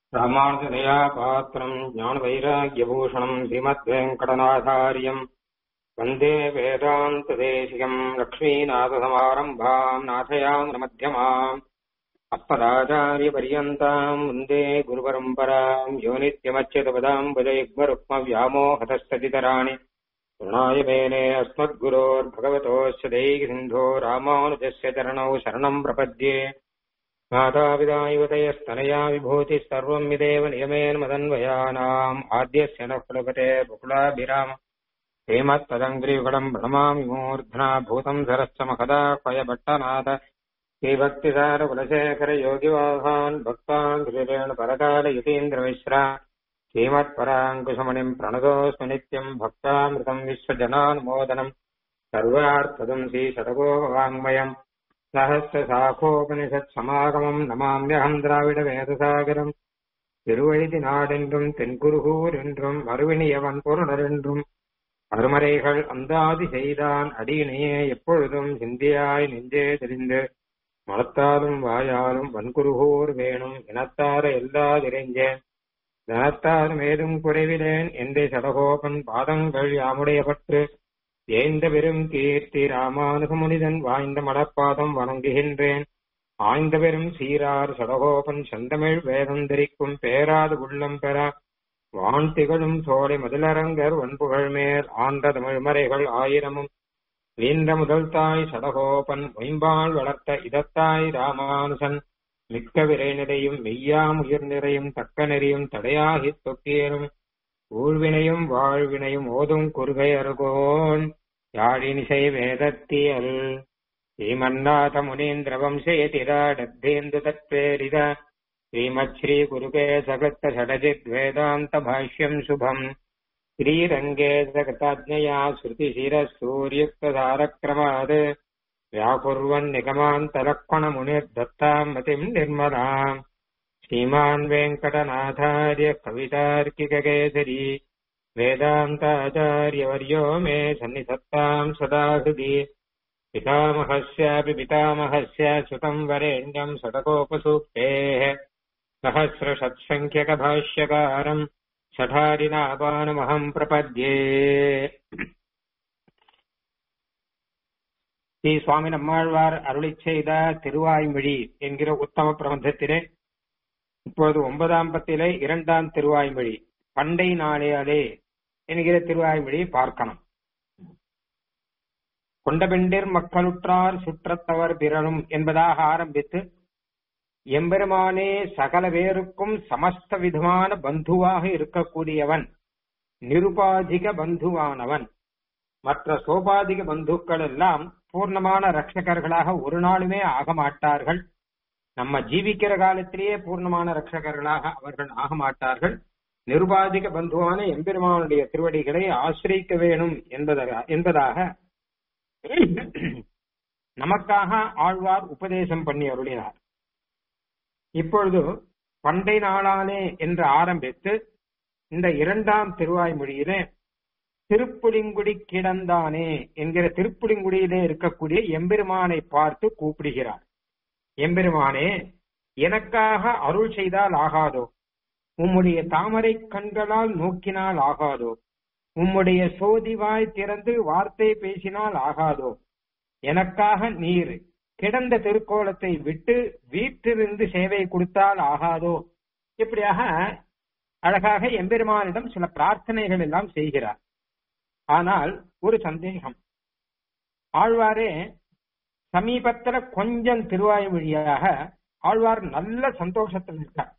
ராமானுஜதயா பாத்திரம் ஞானவைராக்கியபூஷணம் ஸ்ரீமத்வேங்கடநாதாரியம் வந்தே வேதாந்ததேசிகம் லக்ஷ்மீநாதசமாரம்பாம் நாथयामनमध्यमाम् அப்பராचार्यपर्यन्ताम् वन्दे गुरुपरम्पराम् यो नित्यमच्युतपदाम् भजयुग्मरुक्मव्यामोहतस्तदितराणि तृणाय मेने अस्मद्गुरोर्भगवतोऽस्य दैकसिन्धो रामानुजस्य चरणौ शरणम् प्रपद्ये मातापितायुवतयस्तनया विभूतिः सर्वम् विदेव नियमेन मदन्वयानाम् आद्यस्य नः कुलपते बकुलाभिराम श्रीमत्तदङ्ग्रीयुगडम् प्रणमामि मूर्ध्ना भूतम् सरश्च महदा पयभट्टनाथ श्रीभक्तिसारकुलशेखर योगिवाहान् भक्तान् श्रीरेण परकाल यतीन्द्रमिश्रा श्रीमत्पराङ्कुशमणिम् प्रणतोऽस्मि नित्यम् भक्तामृतम् विश्वजनानुमोदनम् सर्वार्थदम् श्रीशतकोपवाङ्मयम् சகசிரசாகோபனிஷத் நமாமியகம் திராவிட வேதசாகரம் திருவழுதி நாடென்றும் தென்குருகூர் என்றும் மறுவினியவன் பொருணர் என்றும் அருமறைகள் அந்தாதி செய்தான் அடியினையே எப்பொழுதும் சிந்தியாய் நெஞ்சே தெரிந்து மனத்தாலும் வாயாலும் வன்குருகூர் வேணும் இனத்தார எல்லாதிரைஞ்சேன் தனத்தாலும் ஏதும் குறைவிலேன் எந்த சடகோபன் பாதங்கள் யாமுடைய பற்று ஏந்த பெரும் கீர்த்தி ராமானுகமுனிதன் வாய்ந்த மலப்பாதம் வணங்குகின்றேன் ஆய்ந்த பெரும் சீரார் சடகோபன் செந்தமிழ் வேதந்தரிக்கும் பேராது உள்ளம் பெற வான் திகழும் சோலை முதலரங்கர் வன்புகழ் மேல் ஆண்ட தமிழ்மறைகள் ஆயிரமும் நீண்ட முதல் தாய் சடகோபன் மொயம்பால் வளர்த்த இதத்தாய் ராமானுசன் மிக்க விரை நிறையும் மெய்யாம் உயிர் நிறையும் தக்க நெறியும் தடையாகி தொக்கியரும் ஊழ்வினையும் வாழ்வினையும் ஓதும் குறுகை அருகோன் யாழினிசை வேதத்தியல் ஸ்ரீமன்னாத முனீந்திர வம்சயதிராடத்தேந்து தத்வேரித ஸ்ரீமத் ஸ்ரீ குருகே சகத்த ஷடஜித் வேதாந்த பாஷ்யம் சுபம் ஸ்ரீரங்கே சகதாஜ்ஞயா ஸ்ருதிசிர சூரியுக்தாரக்ரமாத் व्याकुर्वन् निगमान्तलक्ष्मणमुनिर्दत्ताम् मतिम् निर्मलाम् श्रीमान् वेङ्कटनाथार्य कवितार्किककेसरी वेदान्ताचार्यवर्यो मे सन्निधत्ताम् सदा हृदि पितामहस्यापि पितामहस्य सुतम् वरेण्यम् षटकोपसूक्तेः सहस्रषट्सङ्ख्यकभाष्यकारम् षठारिनापानमहम् प्रपद्ये ஸ்ரீ சுவாமி நம்மாழ்வார் அருளி செய்த திருவாய்மொழி என்கிற உத்தம பிரபந்தத்திலே இப்போது ஒன்பதாம் பத்திலே இரண்டாம் திருவாய்மொழி பண்டை நாளையாலே என்கிற திருவாய்மொழியை பார்க்கணும் கொண்டபெண்டிர் மக்களுற்றார் சுற்றத்தவர் பிறனும் என்பதாக ஆரம்பித்து எம்பெருமானே சகல பேருக்கும் சமஸ்த விதமான பந்துவாக இருக்கக்கூடியவன் நிருபாதிக பந்துவானவன் மற்ற சோபாதிக பந்துக்கள் எல்லாம் பூர்ணமான ரட்சகர்களாக ஒரு நாளுமே ஆக மாட்டார்கள் நம்ம ஜீவிக்கிற காலத்திலேயே பூர்ணமான ரட்சகர்களாக அவர்கள் ஆக மாட்டார்கள் நிருபாதிக பந்துவான எம்பெருமானுடைய திருவடிகளை ஆசிரிக்க வேணும் என்பதாக என்பதாக நமக்காக ஆழ்வார் உபதேசம் பண்ணி அருளினார் இப்பொழுது பண்டை நாளானே என்று ஆரம்பித்து இந்த இரண்டாம் திருவாய்மொழியிலே திருப்புலிங்குடி கிடந்தானே என்கிற திருப்புலிங்குடியிலே இருக்கக்கூடிய எம்பெருமானை பார்த்து கூப்பிடுகிறார் எம்பெருமானே எனக்காக அருள் செய்தால் ஆகாதோ உம்முடைய தாமரை கண்களால் நோக்கினால் ஆகாதோ உம்முடைய சோதிவாய் திறந்து வார்த்தை பேசினால் ஆகாதோ எனக்காக நீர் கிடந்த திருக்கோலத்தை விட்டு வீட்டிலிருந்து சேவை கொடுத்தால் ஆகாதோ இப்படியாக அழகாக எம்பெருமானிடம் சில பிரார்த்தனைகள் எல்லாம் செய்கிறார் ஆனால் ஒரு சந்தேகம் ஆழ்வாரே சமீபத்துல கொஞ்சம் திருவாய் வழியாக ஆழ்வார் நல்ல சந்தோஷத்தில் இருக்கார்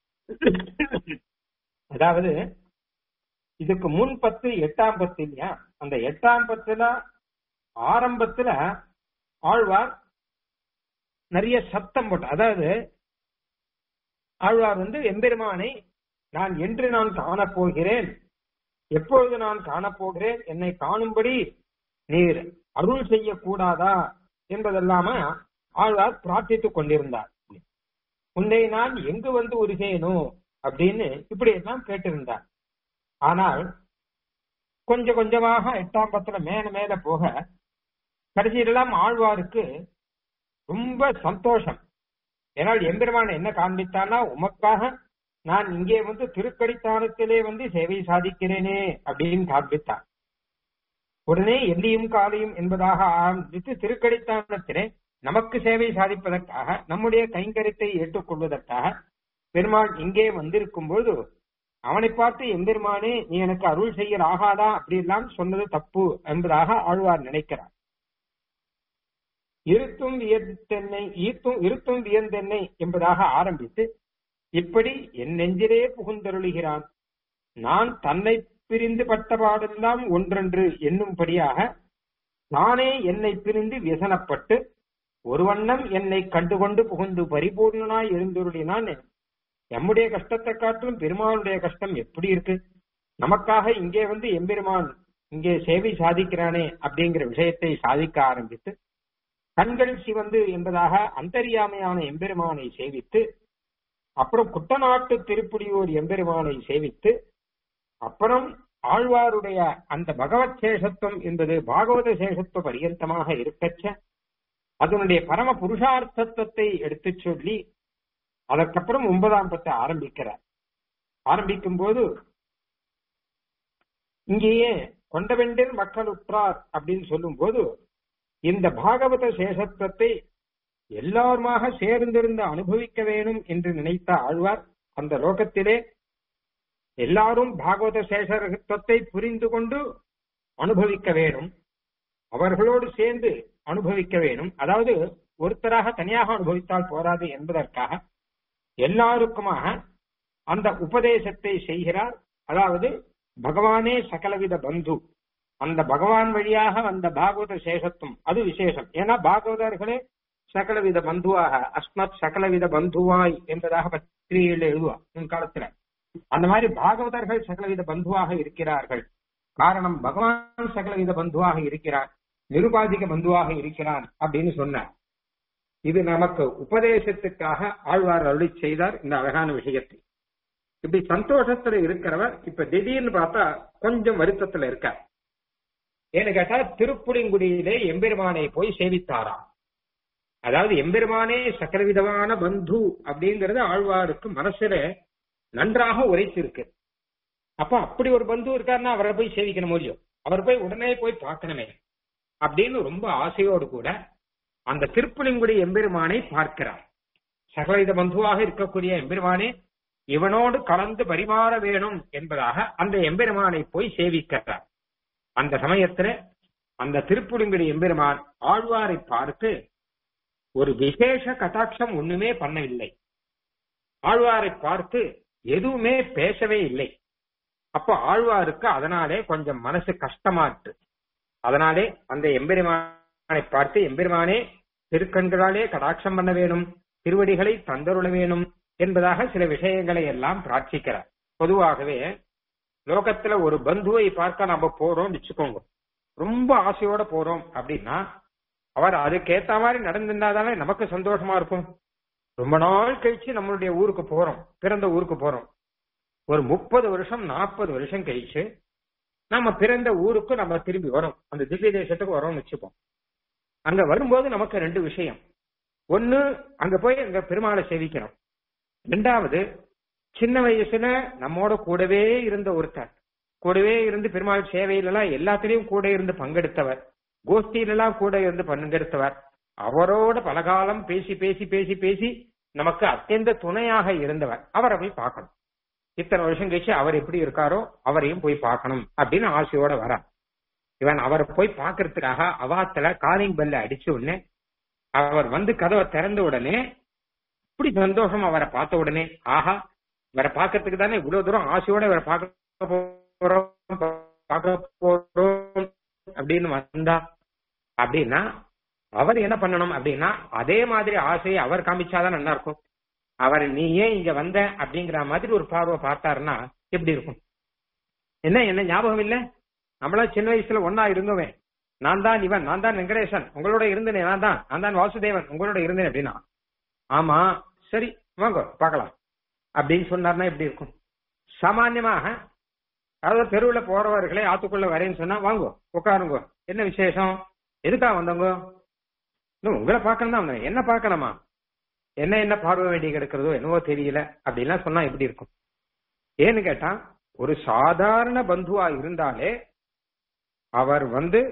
அதாவது இதுக்கு முன் பத்து எட்டாம் பத்து இல்லையா அந்த எட்டாம் பத்துல ஆரம்பத்துல ஆழ்வார் நிறைய சத்தம் போட்டு அதாவது ஆழ்வார் வந்து எம்பெருமானை நான் என்று நான் காணப்போகிறேன் எப்பொழுது நான் காணப்போகிறேன் என்னை காணும்படி நீர் அருள் செய்யக்கூடாதா என்பதெல்லாம ஆழ்வார் பிரார்த்தித்துக் கொண்டிருந்தார் உன்னை நான் எங்கு வந்து உருகேனும் அப்படின்னு இப்படி எல்லாம் கேட்டிருந்தார் ஆனால் கொஞ்சம் கொஞ்சமாக எட்டாம் பத்துல மேல மேல போக கடைசியிலெல்லாம் ஆழ்வாருக்கு ரொம்ப சந்தோஷம் ஏனால் எம்பெருமான் என்ன காண்பித்தானா உமக்காக நான் இங்கே வந்து திருக்கடித்தானத்திலே வந்து சேவை சாதிக்கிறேனே அப்படின்னு காண்பித்தார் உடனே எல்லியும் காலையும் என்பதாக ஆரம்பித்து திருக்கடித்தானத்திலே நமக்கு சேவை சாதிப்பதற்காக நம்முடைய கைங்கரியத்தை ஏற்றுக்கொள்வதற்காக பெருமாள் இங்கே வந்திருக்கும் போது அவனை பார்த்து எம்பெருமானே நீ எனக்கு அருள் செய்ய ஆகாதா அப்படி எல்லாம் சொன்னது தப்பு என்பதாக ஆழ்வார் நினைக்கிறார் இருத்தும் வியந்தென்னை ஈர்த்தும் இருத்தும் வியந்தென்னை என்பதாக ஆரம்பித்து இப்படி என் நெஞ்சிலே புகுந்தருளுகிறான் நான் தன்னை பிரிந்து பட்ட பாடெல்லாம் ஒன்றென்று என்னும்படியாக நானே என்னை பிரிந்து வியசனப்பட்டு ஒரு வண்ணம் என்னை கண்டுகொண்டு புகுந்து பரிபூர்ணனாய் எழுந்துருளினான் நம்முடைய கஷ்டத்தை காட்டிலும் பெருமாளுடைய கஷ்டம் எப்படி இருக்கு நமக்காக இங்கே வந்து எம்பெருமான் இங்கே சேவை சாதிக்கிறானே அப்படிங்கிற விஷயத்தை சாதிக்க ஆரம்பித்து கண்கள் சிவந்து என்பதாக அந்தரியாமையான எம்பெருமானை சேவித்து அப்புறம் குட்டநாட்டு திருப்புடியூர் எம்பெருமானை சேவித்து அப்புறம் ஆழ்வாருடைய அந்த பகவத் சேஷத்துவம் என்பது பாகவத சேஷத்துவ பரியந்தமாக இருக்கச்ச அதனுடைய பரம புருஷார்த்தத்தை எடுத்துச் சொல்லி அதற்கப்புறம் ஒன்பதாம் பத்தை ஆரம்பிக்கிறார் ஆரம்பிக்கும் போது இங்கேயே கொண்டவெண்டில் மக்கள் உற்றார் அப்படின்னு சொல்லும் போது இந்த பாகவத சேஷத்துவத்தை எல்லாருமாக சேர்ந்திருந்து அனுபவிக்க வேணும் என்று நினைத்த ஆழ்வார் அந்த லோகத்திலே எல்லாரும் பாகவத சேஷத்துவத்தை புரிந்து கொண்டு அனுபவிக்க வேணும் அவர்களோடு சேர்ந்து அனுபவிக்க வேணும் அதாவது ஒருத்தராக தனியாக அனுபவித்தால் போராது என்பதற்காக எல்லாருக்குமாக அந்த உபதேசத்தை செய்கிறார் அதாவது பகவானே சகலவித பந்து அந்த பகவான் வழியாக அந்த பாகவத சேஷத்துவம் அது விசேஷம் ஏன்னா பாகவதர்களே சகலவித பந்துவாக அஸ்மத் சகலவித பந்துவாய் என்பதாக பத்திரிகையில் எழுதுவா முன்காலத்துல அந்த மாதிரி பாகவதர்கள் சகலவித பந்துவாக இருக்கிறார்கள் காரணம் பகவான் சகலவித பந்துவாக இருக்கிறார் நிருபாதிக பந்துவாக இருக்கிறான் அப்படின்னு சொன்னார் இது நமக்கு உபதேசத்துக்காக ஆழ்வார் அருளி செய்தார் இந்த அழகான விஷயத்தை இப்படி சந்தோஷத்துல இருக்கிறவர் இப்ப திடீர்னு பார்த்தா கொஞ்சம் வருத்தத்துல இருக்கார் ஏன்னு கேட்டா திருப்புளிங்குடியிலே எம்பெருமானை போய் சேவித்தாராம் அதாவது எம்பெருமானே சக்கரவிதமான பந்து அப்படிங்கறது ஆழ்வாருக்கு மனசுல நன்றாக உரைச்சிருக்கு அப்ப அப்படி ஒரு பந்து இருக்காருன்னா அவரை போய் சேவிக்கணும் இல்லையோ அவர் போய் உடனே போய் பார்க்கணுமே அப்படின்னு ரொம்ப ஆசையோடு கூட அந்த திருப்புலிங்குடி எம்பெருமானை பார்க்கிறார் சகலவித பந்துவாக இருக்கக்கூடிய எம்பெருமானே இவனோடு கலந்து பரிமாற வேணும் என்பதாக அந்த எம்பெருமானை போய் சேவிக்கிறார் அந்த சமயத்துல அந்த திருப்புலிங்குடி எம்பெருமான் ஆழ்வாரை பார்த்து ஒரு விசேஷ கட்டாட்சம் ஒண்ணுமே பண்ணவில்லை ஆழ்வாரை பார்த்து எதுவுமே பேசவே இல்லை அப்போ ஆழ்வாருக்கு அதனாலே கொஞ்சம் மனசு கஷ்டமாட்டு அதனாலே அந்த எம்பெருமானை பார்த்து எம்பெருமானே திருக்கண்களாலே கடாட்சம் பண்ண வேணும் திருவடிகளை தந்தருள வேணும் என்பதாக சில விஷயங்களை எல்லாம் பிரார்த்திக்கிறார் பொதுவாகவே லோகத்துல ஒரு பந்துவை பார்க்க நம்ம போறோம் வச்சுக்கோங்க ரொம்ப ஆசையோட போறோம் அப்படின்னா அவர் அதுக்கேத்த மாதிரி நடந்திருந்தாதானே நமக்கு சந்தோஷமா இருக்கும் ரொம்ப நாள் கழிச்சு நம்மளுடைய ஊருக்கு போறோம் பிறந்த ஊருக்கு போறோம் ஒரு முப்பது வருஷம் நாற்பது வருஷம் கழிச்சு நம்ம பிறந்த ஊருக்கு நம்ம திரும்பி வரோம் அந்த திவ்ய தேசத்துக்கு வரோம்னு வச்சுப்போம் அங்க வரும்போது நமக்கு ரெண்டு விஷயம் ஒன்னு அங்க போய் அங்க பெருமாளை சேவிக்கணும் ரெண்டாவது சின்ன வயசுல நம்மோட கூடவே இருந்த ஒருத்தர் கூடவே இருந்து பெருமாள் சேவையிலலாம் எல்லாத்திலையும் கூட இருந்து பங்கெடுத்தவர் கோஷ்டியிலெல்லாம் கூட இருந்து பங்கெடுத்தவர் அவரோட பலகாலம் பேசி பேசி பேசி பேசி நமக்கு அத்தியந்த துணையாக இருந்தவர் அவரை போய் பார்க்கணும் இத்தனை வருஷம் கழிச்சு அவர் எப்படி இருக்காரோ அவரையும் போய் பார்க்கணும் அப்படின்னு ஆசையோட வரா இவன் அவரை போய் பார்க்கறதுக்காக அவாத்துல காலிங் பெல்ல அடிச்ச உடனே அவர் வந்து கதவை திறந்த உடனே இப்படி சந்தோஷம் அவரை பார்த்த உடனே ஆஹா இவரை பார்க்கறதுக்கு தானே இவ்வளவு தூரம் ஆசையோட இவரை பார்க்க போறோம் பார்க்க போறோம் அப்படின்னு வந்தா அப்படின்னா அவர் என்ன பண்ணணும் அப்படின்னா அதே மாதிரி ஆசையை அவர் காமிச்சாதான் நல்லா இருக்கும் அவர் நீ ஏன் இங்க வந்த அப்படிங்கிற மாதிரி ஒரு பார்வை பார்த்தாருன்னா எப்படி இருக்கும் என்ன என்ன ஞாபகம் இல்ல நம்மளா சின்ன வயசுல ஒன்னா இருந்தோமே நான் தான் இவன் நான் தான் வெங்கடேசன் உங்களோட இருந்தேனே நான் தான் நான் தான் வாசுதேவன் உங்களோட இருந்தேன் அப்படின்னா ஆமா சரி வாங்க பார்க்கலாம் அப்படின்னு சொன்னார்னா எப்படி இருக்கும் சாமான்யமாக அதாவது தெருவுல போறவர்களே ஆத்துக்குள்ள வரேன்னு சொன்னா வாங்க உட்காருங்க என்ன விசேஷம் எதுக்காக வந்தவங்க உங்களை பார்க்கணும் தான் வந்தேன் என்ன பார்க்கணுமா என்ன என்ன பார்வை வேண்டி கிடக்கிறதோ என்னவோ தெரியல அப்படின்லாம் சொன்னா எப்படி இருக்கும் ஏன்னு கேட்டா ஒரு சாதாரண பந்துவா இருந்தாலே அவர் வந்து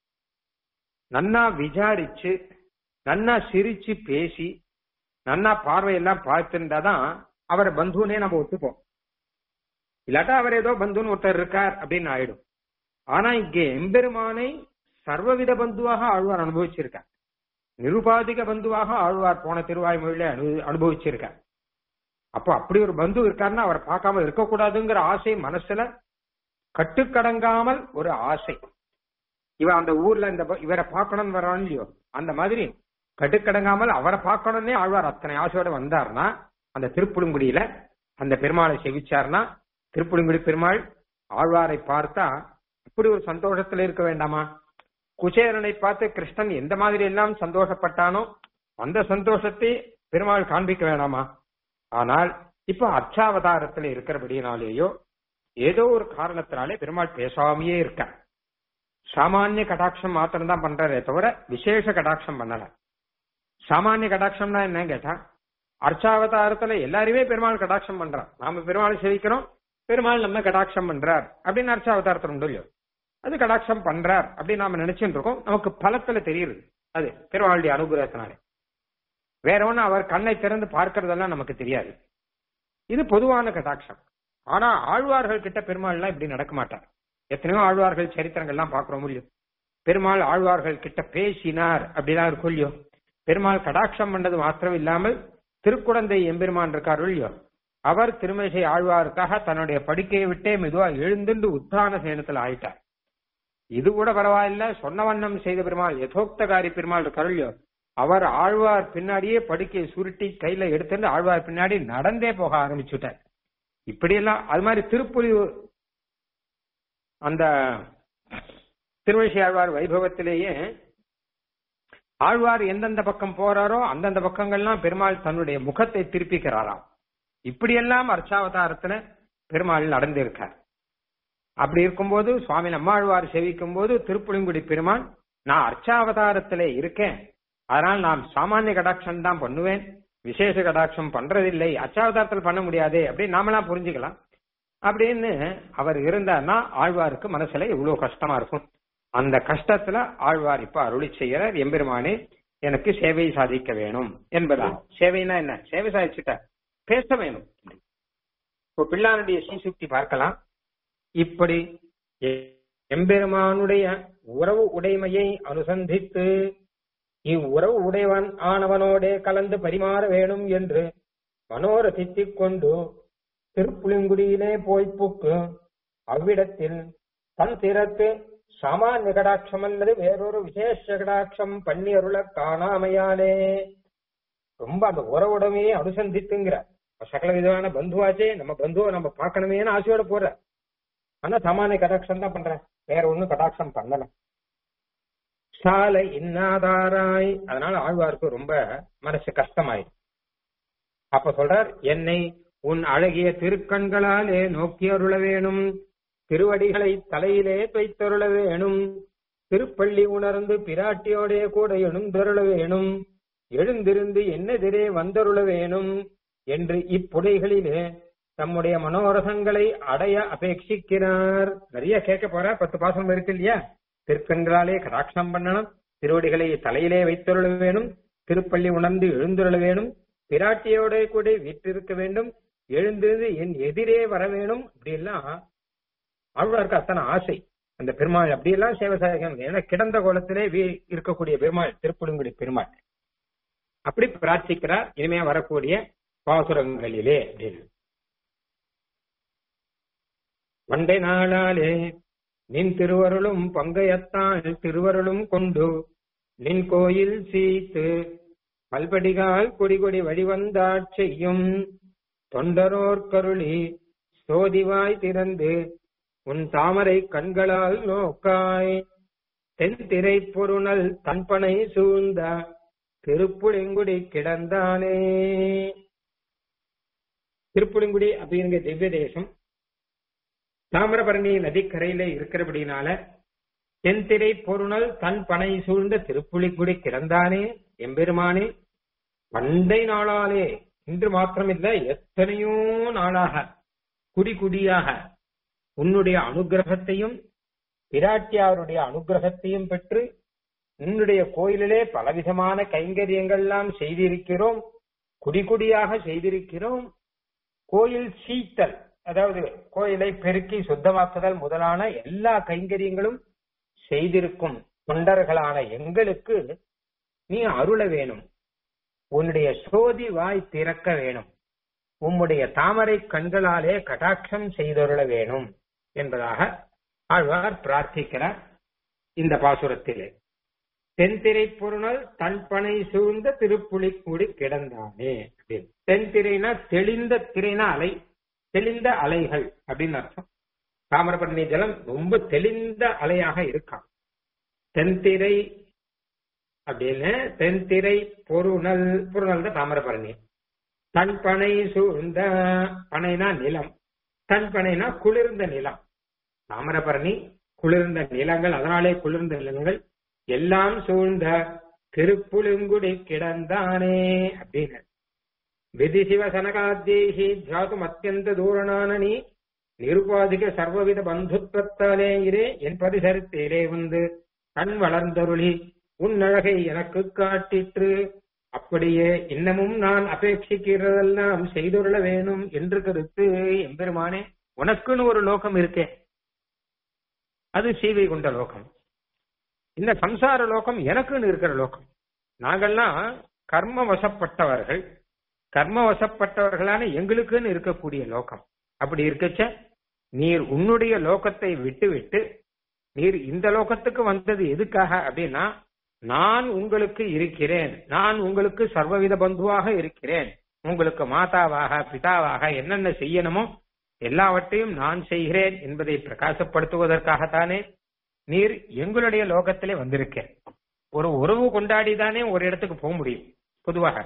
நன்னா விசாரிச்சு நன்னா சிரிச்சு பேசி நன்னா பார்வையெல்லாம் பார்த்துருந்தாதான் அவரை பந்துனே நம்ம ஒத்துப்போம் இல்லாட்டா அவர் ஏதோ பந்துன்னு ஒருத்தர் இருக்கார் அப்படின்னு ஆயிடும் ஆனா இங்கே எம்பெருமானை சர்வவித பந்துவாக ஆழ்வார் அனுபவிச்சிருக்கார் நிருபாதிக பந்துவாக ஆழ்வார் போன திருவாய்மொழியில அனு அனுபவிச்சிருக்கார் அப்போ அப்படி ஒரு பந்து இருக்காருன்னா அவரை பார்க்காம இருக்கக்கூடாதுங்கிற ஆசை மனசுல கட்டுக்கடங்காமல் ஒரு ஆசை இவ அந்த ஊர்ல இந்த ப- இவரை பார்க்கணும்னு வரான் இல்லையோ அந்த மாதிரி கட்டுக்கடங்காமல் அவரை பார்க்கணும்னே ஆழ்வார் அத்தனை ஆசையோட வந்தார்னா அந்த திருப்புடுங்குடியில அந்த பெருமாளை செவிச்சார்னா திருப்புடுங்குடி பெருமாள் ஆழ்வாரை பார்த்தா அப்படி ஒரு சந்தோஷத்துல இருக்க வேண்டாமா குசேரனை பார்த்து கிருஷ்ணன் எந்த மாதிரி எல்லாம் சந்தோஷப்பட்டானோ அந்த சந்தோஷத்தை பெருமாள் காண்பிக்க வேணாமா ஆனால் இப்ப அர்ச்சாவதாரத்துல இருக்கிறபடினாலேயோ ஏதோ ஒரு காரணத்தினாலே பெருமாள் பேசாமையே இருக்க சாமானிய கடாட்சம் மாத்திரம் தான் பண்றாரே தவிர விசேஷ கடாட்சம் பண்ணல சாமானிய கடாட்சம்னா என்ன கேட்டா அர்ச்சாவதாரத்துல எல்லாருமே பெருமாள் கடாட்சம் பண்றான் நாம பெருமாள் சேவிக்கிறோம் பெருமாள் நம்ம கடாட்சம் பண்றார் அப்படின்னு அர்ச்சாவதாரத்தில் உண்டு இல்லையோ அது கடாட்சம் பண்றார் அப்படின்னு நாம நினைச்சுட்டு இருக்கோம் நமக்கு பலத்துல தெரியுது அது பெருமாளுடைய அனுகிரகத்தினாலே வேற ஒண்ணு அவர் கண்ணை திறந்து பார்க்கறதெல்லாம் நமக்கு தெரியாது இது பொதுவான கடாட்சம் ஆனா ஆழ்வார்கள் கிட்ட பெருமாள்லாம் இப்படி நடக்க மாட்டார் எத்தனையோ ஆழ்வார்கள் சரித்திரங்கள்லாம் பாக்குறோம் இல்லையோ பெருமாள் ஆழ்வார்கள் கிட்ட பேசினார் அப்படிலாம் இருக்கும் இல்லையோ பெருமாள் கடாட்சம் பண்ணது மாத்திரம் இல்லாமல் திருக்குடந்தை எம்பெருமான் இருக்கார் இல்லையோ அவர் திருமேசை ஆழ்வாருக்காக தன்னுடைய படுக்கையை விட்டே மெதுவா எழுந்துண்டு உத்தான சேனத்துல ஆயிட்டார் இது கூட பரவாயில்ல சொன்ன வண்ணம் செய்த பெருமாள் யதோக்தகாரி பெருமாள் இருக்கார் இல்லையோ அவர் ஆழ்வார் பின்னாடியே படுக்கையை சுருட்டி கையில எடுத்துட்டு ஆழ்வார் பின்னாடி நடந்தே போக ஆரம்பிச்சுட்டார் இப்படியெல்லாம் அது மாதிரி திருப்புலி அந்த திருவழிசை ஆழ்வார் வைபவத்திலேயே ஆழ்வார் எந்தெந்த பக்கம் போறாரோ அந்தந்த பக்கங்கள்லாம் பெருமாள் தன்னுடைய முகத்தை திருப்பிக்கிறாராம் இப்படியெல்லாம் அர்ச்சாவதாரத்துல பெருமாள் நடந்திருக்கார் அப்படி இருக்கும்போது சுவாமி நம்மாழ்வார் செவிக்கும் போது திருப்புளிங்குடி பெருமாள் நான் அர்ச்சாவதாரத்திலே இருக்கேன் அதனால் நான் சாமானிய கடாட்சம் தான் பண்ணுவேன் விசேஷ கடாட்சம் பண்றதில்லை அர்ச்சாவதாரத்தில் பண்ண முடியாதே அப்படின்னு நாமெல்லாம் புரிஞ்சுக்கலாம் அப்படின்னு அவர் இருந்தார்னா ஆழ்வாருக்கு மனசுல எவ்வளவு கஷ்டமா இருக்கும் அந்த கஷ்டத்துல ஆழ்வார் இப்ப அருளி செய்யறார் எம்பெருமானே எனக்கு சேவை சாதிக்க வேணும் என்பதா சேவைனா என்ன சேவை சாதிச்சுட்ட பேச வேணும் இப்போ பிள்ளானுடைய சீசுக்தி பார்க்கலாம் இப்படி எ- எம்பெருமானுடைய உறவு உடைமையை அனுசந்தித்து இவ்வுறவு உடையவன் ஆனவனோடே கலந்து பரிமாற வேணும் என்று மனோரசித்துக் கொண்டு திருப்புளிங்குடியிலே போய் புக்கு அவ்விடத்தில் தன் திறத்து சாமானிய கடாட்சம் அல்லது வேறொரு விசேஷ கடாட்சம் பண்ணி அருள காணாமையாலே ரொம்ப அந்த உறவுடமையே அனுசந்தித்துங்கிற சகல விதமான பந்துவாச்சே நம்ம பந்துவை நம்ம பார்க்கணுமேன்னு ஆசையோட போற ஆனா சாமானிய கடாட்சம் தான் பண்றேன் வேற ஒண்ணும் கடாட்சம் பண்ணல சாலை இன்னாதாராய் அதனால ஆழ்வாருக்கு ரொம்ப மனசு கஷ்டமாயிடும் அப்ப சொல்றார் என்னை உன் அழகிய திருக்கண்களாலே நோக்கி அருள வேணும் திருவடிகளை தலையிலே வைத்தருள வேணும் திருப்பள்ளி உணர்ந்து பிராட்டியோடே கூட எழுந்தருள வேணும் எழுந்திருந்து என்னெதிரே வந்தருள வேணும் என்று இப்புடைகளிலே தம்முடைய மனோரசங்களை அடைய அபேட்சிக்கிறார் நிறைய கேட்க போற பத்து பாசனம் இருக்கு இல்லையா திருக்கண்களாலே கடாட்சம் பண்ணணும் திருவடிகளை தலையிலே வைத்தருள வேணும் திருப்பள்ளி உணர்ந்து எழுந்தருள வேணும் பிராட்டியோட கூட வீற்றிருக்க வேண்டும் எழுந்திருந்து என் எதிரே வர வேணும் இப்படி எல்லாம் ஆழ்வாருக்கு அத்தனை ஆசை அந்த பெருமாள் அப்படியெல்லாம் சேவை சாதிக்கணும் ஏன்னா கிடந்த கோலத்திலே வீ- இருக்கக்கூடிய பெருமாள் திருப்புடுங்குடி பெருமாள் அப்படி பிரார்த்திக்கிறார் இனிமையா வரக்கூடிய பாசுரங்களிலே அப்படின்னு பண்டை நாளாலே நின் திருவருளும் பங்கையத்தான் திருவருளும் கொண்டு நின் கோயில் சீத்து பல்படிகால் கொடி கொடி வழிவந்தாட் செய்யும் தொண்டரோர் கருளி சோதிவாய் திறந்து உன் தாமரை கண்களால் நோக்காய் தென் திரை பொருணல் தன்பனை சூழ்ந்த திருப்புளிங்குடி கிடந்தானே திருப்புளிங்குடி அப்படிங்கிற திவ்ய தேசம் தாமிரபரணி நதிக்கரையில இருக்கிறபடினால தென்திரை பொருணல் தன் பனை சூழ்ந்த திருப்புலிக்குடி கிடந்தானே எம்பெருமானே பண்டை நாளாலே இன்று மாத்திரமில்லை எத்தனையோ நாளாக குடி குடியாக உன்னுடைய அனுகிரகத்தையும் பிராட்டியாருடைய அனுகிரகத்தையும் பெற்று உன்னுடைய கோயிலிலே பலவிதமான கைங்கரியங்கள்லாம் செய்திருக்கிறோம் குடிகுடியாக செய்திருக்கிறோம் கோயில் சீத்தல் அதாவது கோயிலை பெருக்கி சுத்தமாக்குதல் முதலான எல்லா கைங்கரியங்களும் செய்திருக்கும் தொண்டர்களான எங்களுக்கு நீ அருள வேணும் உன்னுடைய சோதி வாய் திறக்க வேணும் உம்முடைய தாமரை கண்களாலே கடாட்சம் செய்தருள வேணும் என்பதாக ஆழ்வார் பிரார்த்திக்கிறார் இந்த பாசுரத்திலே தென்திரை பொருணல் தன் பனை சூழ்ந்த திருப்புலிக்கூடி கிடந்தானே அப்படின்னு. தென்திரைனா தெளிந்த திரைனா அலை தெளிந்த அலைகள் அப்படின்னு அர்த்தம் தாமிரபரணி ஜலம் ரொம்ப தெளிந்த அலையாக இருக்கான் தென்திரை அப்படின்னு தென்திரை பொருணல் பொருணல் தான் தாமிரபரணி தன் பனை சூழ்ந்த பனைனா நிலம் தன் பனைனா குளிர்ந்த நிலம் தாமிரபரணி குளிர்ந்த நிலங்கள் அதனாலே குளிர்ந்த நிலங்கள் எல்லாம் சூழ்ந்த திருப்புலுங்குடி கிடந்தானே அப்படின்னு விதி சிவ சனகாத்தேகி தியாதும் அத்தியந்த தூரணானனி நிருபாதிக சர்வவித பந்துத்வத்தாலே இரே என் பரிசரத்திலே வந்து கண் வளர்ந்தருளி உன் அழகை எனக்கு காட்டிற்று அப்படியே இன்னமும் நான் அபேட்சிக்கிறதெல்லாம் செய்துள்ள வேணும் என்று கருத்து எம்பெருமானே உனக்குன்னு ஒரு லோகம் இருக்கே அது சீவை கொண்ட லோகம் இந்த சம்சார லோகம் எனக்குன்னு இருக்கிற லோகம் நாங்கள்லாம் கர்ம வசப்பட்டவர்கள் கர்ம வசப்பட்டவர்களான எங்களுக்குன்னு இருக்கக்கூடிய லோகம் அப்படி இருக்கச்ச நீர் உன்னுடைய லோகத்தை விட்டு விட்டு நீர் இந்த லோகத்துக்கு வந்தது எதுக்காக அப்படின்னா நான் உங்களுக்கு இருக்கிறேன் நான் உங்களுக்கு சர்வவித பந்துவாக இருக்கிறேன் உங்களுக்கு மாதாவாக பிதாவாக என்னென்ன செய்யணுமோ எல்லாவற்றையும் நான் செய்கிறேன் என்பதை பிரகாசப்படுத்துவதற்காகத்தானே நீர் எங்களுடைய லோகத்திலே வந்திருக்கேன் ஒரு உறவு கொண்டாடிதானே ஒரு இடத்துக்கு போக முடியும் பொதுவாக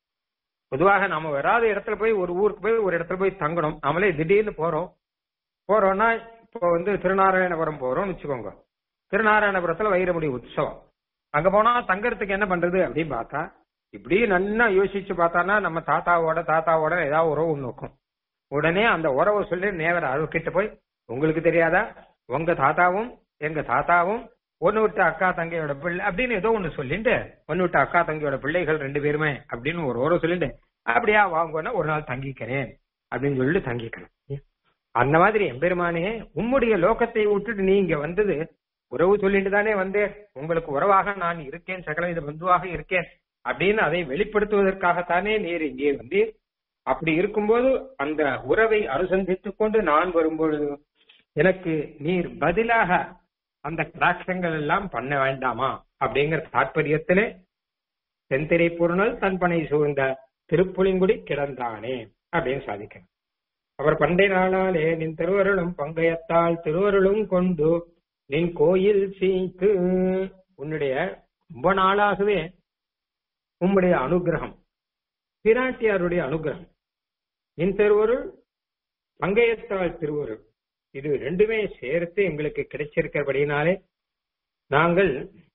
பொதுவாக நாம வராத இடத்துல போய் ஒரு ஊருக்கு போய் ஒரு இடத்துல போய் தங்கணும் நாமளே திடீர்னு போறோம் போறோம்னா இப்போ வந்து திருநாராயணபுரம் போறோம்னு வச்சுக்கோங்க திருநாராயணபுரத்துல வைரமுடி உற்சவம் அங்க போனா தங்கறதுக்கு என்ன பண்றது அப்படின்னு பார்த்தா இப்படி நன்னா யோசிச்சு பார்த்தானா நம்ம தாத்தாவோட தாத்தாவோட ஏதாவது உறவு ஒண்ணு இருக்கும் உடனே அந்த உறவை சொல்லி நேவர கிட்ட போய் உங்களுக்கு தெரியாதா உங்க தாத்தாவும் எங்க தாத்தாவும் ஒன்னு விட்ட அக்கா தங்கையோட பிள்ளை அப்படின்னு ஏதோ ஒண்ணு சொல்லிட்டு ஒன்னு விட்ட அக்கா தங்கையோட பிள்ளைகள் ரெண்டு பேருமே அப்படின்னு ஒரு உறவு சொல்லிட்டு அப்படியா வாங்கன்னா ஒரு நாள் தங்கிக்கிறேன் அப்படின்னு சொல்லிட்டு தங்கிக்கணும் அந்த மாதிரி எம்பெருமானே உம்முடைய லோகத்தை விட்டுட்டு நீங்க வந்தது உறவு சொல்லிட்டு தானே வந்தேன் உங்களுக்கு உறவாக நான் இருக்கேன் சகலவித பந்துவாக இருக்கேன் அப்படின்னு அதை வெளிப்படுத்துவதற்காகத்தானே நீர் இங்கே வந்தீர் அப்படி இருக்கும்போது அந்த உறவை அனுசந்தித்துக் கொண்டு நான் வரும்பொழுது எனக்கு நீர் பதிலாக அந்த கடாட்சங்கள் எல்லாம் பண்ண வேண்டாமா அப்படிங்கிற தாற்பயத்திலே தென்திரை பொருணல் தன்பனை சூழ்ந்த திருப்புலிங்குடி கிடந்தானே அப்படின்னு சாதிக்கிறேன் அவர் பண்டை நாளாலே நின் திருவருளும் பங்கயத்தால் திருவருளும் கொண்டு நின் கோயில் சீக்கு உன்னுடைய ரொம்ப நாளாகவே உம்முடைய அனுகிரகம் பிராட்டியாருடைய அனுகிரகம் நின் திருவருள் பங்கயத்தால் திருவருள் இது ரெண்டுமே சேர்த்து எங்களுக்கு கிடைச்சிருக்கிறபடினாலே நாங்கள்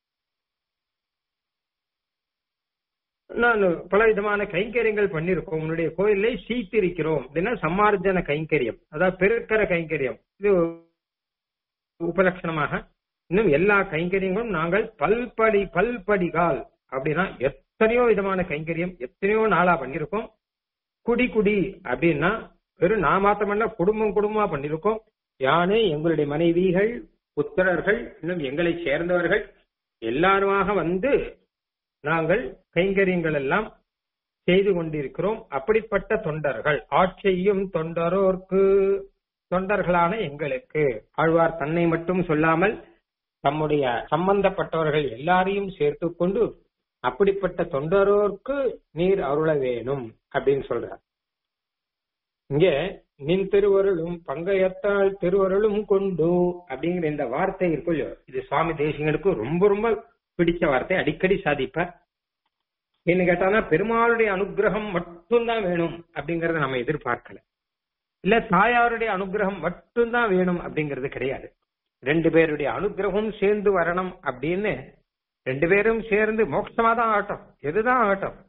நான் பல விதமான கைங்கரியங்கள் பண்ணிருக்கோம் உன்னுடைய கோயிலை சீத்திருக்கிறோம் அப்படின்னா சம்மார்ஜன கைங்கரியம் அதாவது பெருக்கர கைங்கரியம் இது உபலட்சணமாக இன்னும் எல்லா கைங்கரியங்களும் நாங்கள் பல்படி பல்படிகால் அப்படின்னா எத்தனையோ விதமான கைங்கரியம் எத்தனையோ நாளா பண்ணிருக்கோம் குடி குடி அப்படின்னா வெறும் நான் மாத்திரமல்ல குடும்பம் குடும்பமா பண்ணிருக்கோம் யானை எங்களுடைய மனைவிகள் புத்திரர்கள் இன்னும் எங்களை சேர்ந்தவர்கள் எல்லாருமாக வந்து நாங்கள் கைங்கரியங்கள் எல்லாம் செய்து கொண்டிருக்கிறோம் அப்படிப்பட்ட தொண்டர்கள் ஆட்சியும் தொண்டரோர்க்கு தொண்டர்களான எங்களுக்கு ஆழ்வார் தன்னை மட்டும் சொல்லாமல் தம்முடைய சம்பந்தப்பட்டவர்கள் எல்லாரையும் சேர்த்து கொண்டு அப்படிப்பட்ட தொண்டரோர்க்கு நீர் அருள வேணும் அப்படின்னு சொல்றார் இங்க நின் திருவருளும் பங்கயத்தால் திருவருளும் கொண்டு அப்படிங்கிற இந்த வார்த்தை இருக்குல்லையோ இது சுவாமி தேசிகனுக்கு ரொம்ப ரொம்ப பிடிச்ச வார்த்தை அடிக்கடி சாதிப்பார் என்ன கேட்டானா பெருமாளுடைய அனுகிரகம் மட்டும்தான் வேணும் அப்படிங்கறத நம்ம எதிர்பார்க்கல இல்ல தாயாருடைய அனுகிரகம் மட்டும்தான் வேணும் அப்படிங்கிறது கிடையாது ரெண்டு பேருடைய அனுகிரகம் சேர்ந்து வரணும் அப்படின்னு ரெண்டு பேரும் சேர்ந்து மோட்சமா தான் ஆகட்டும் எதுதான் ஆகட்டும்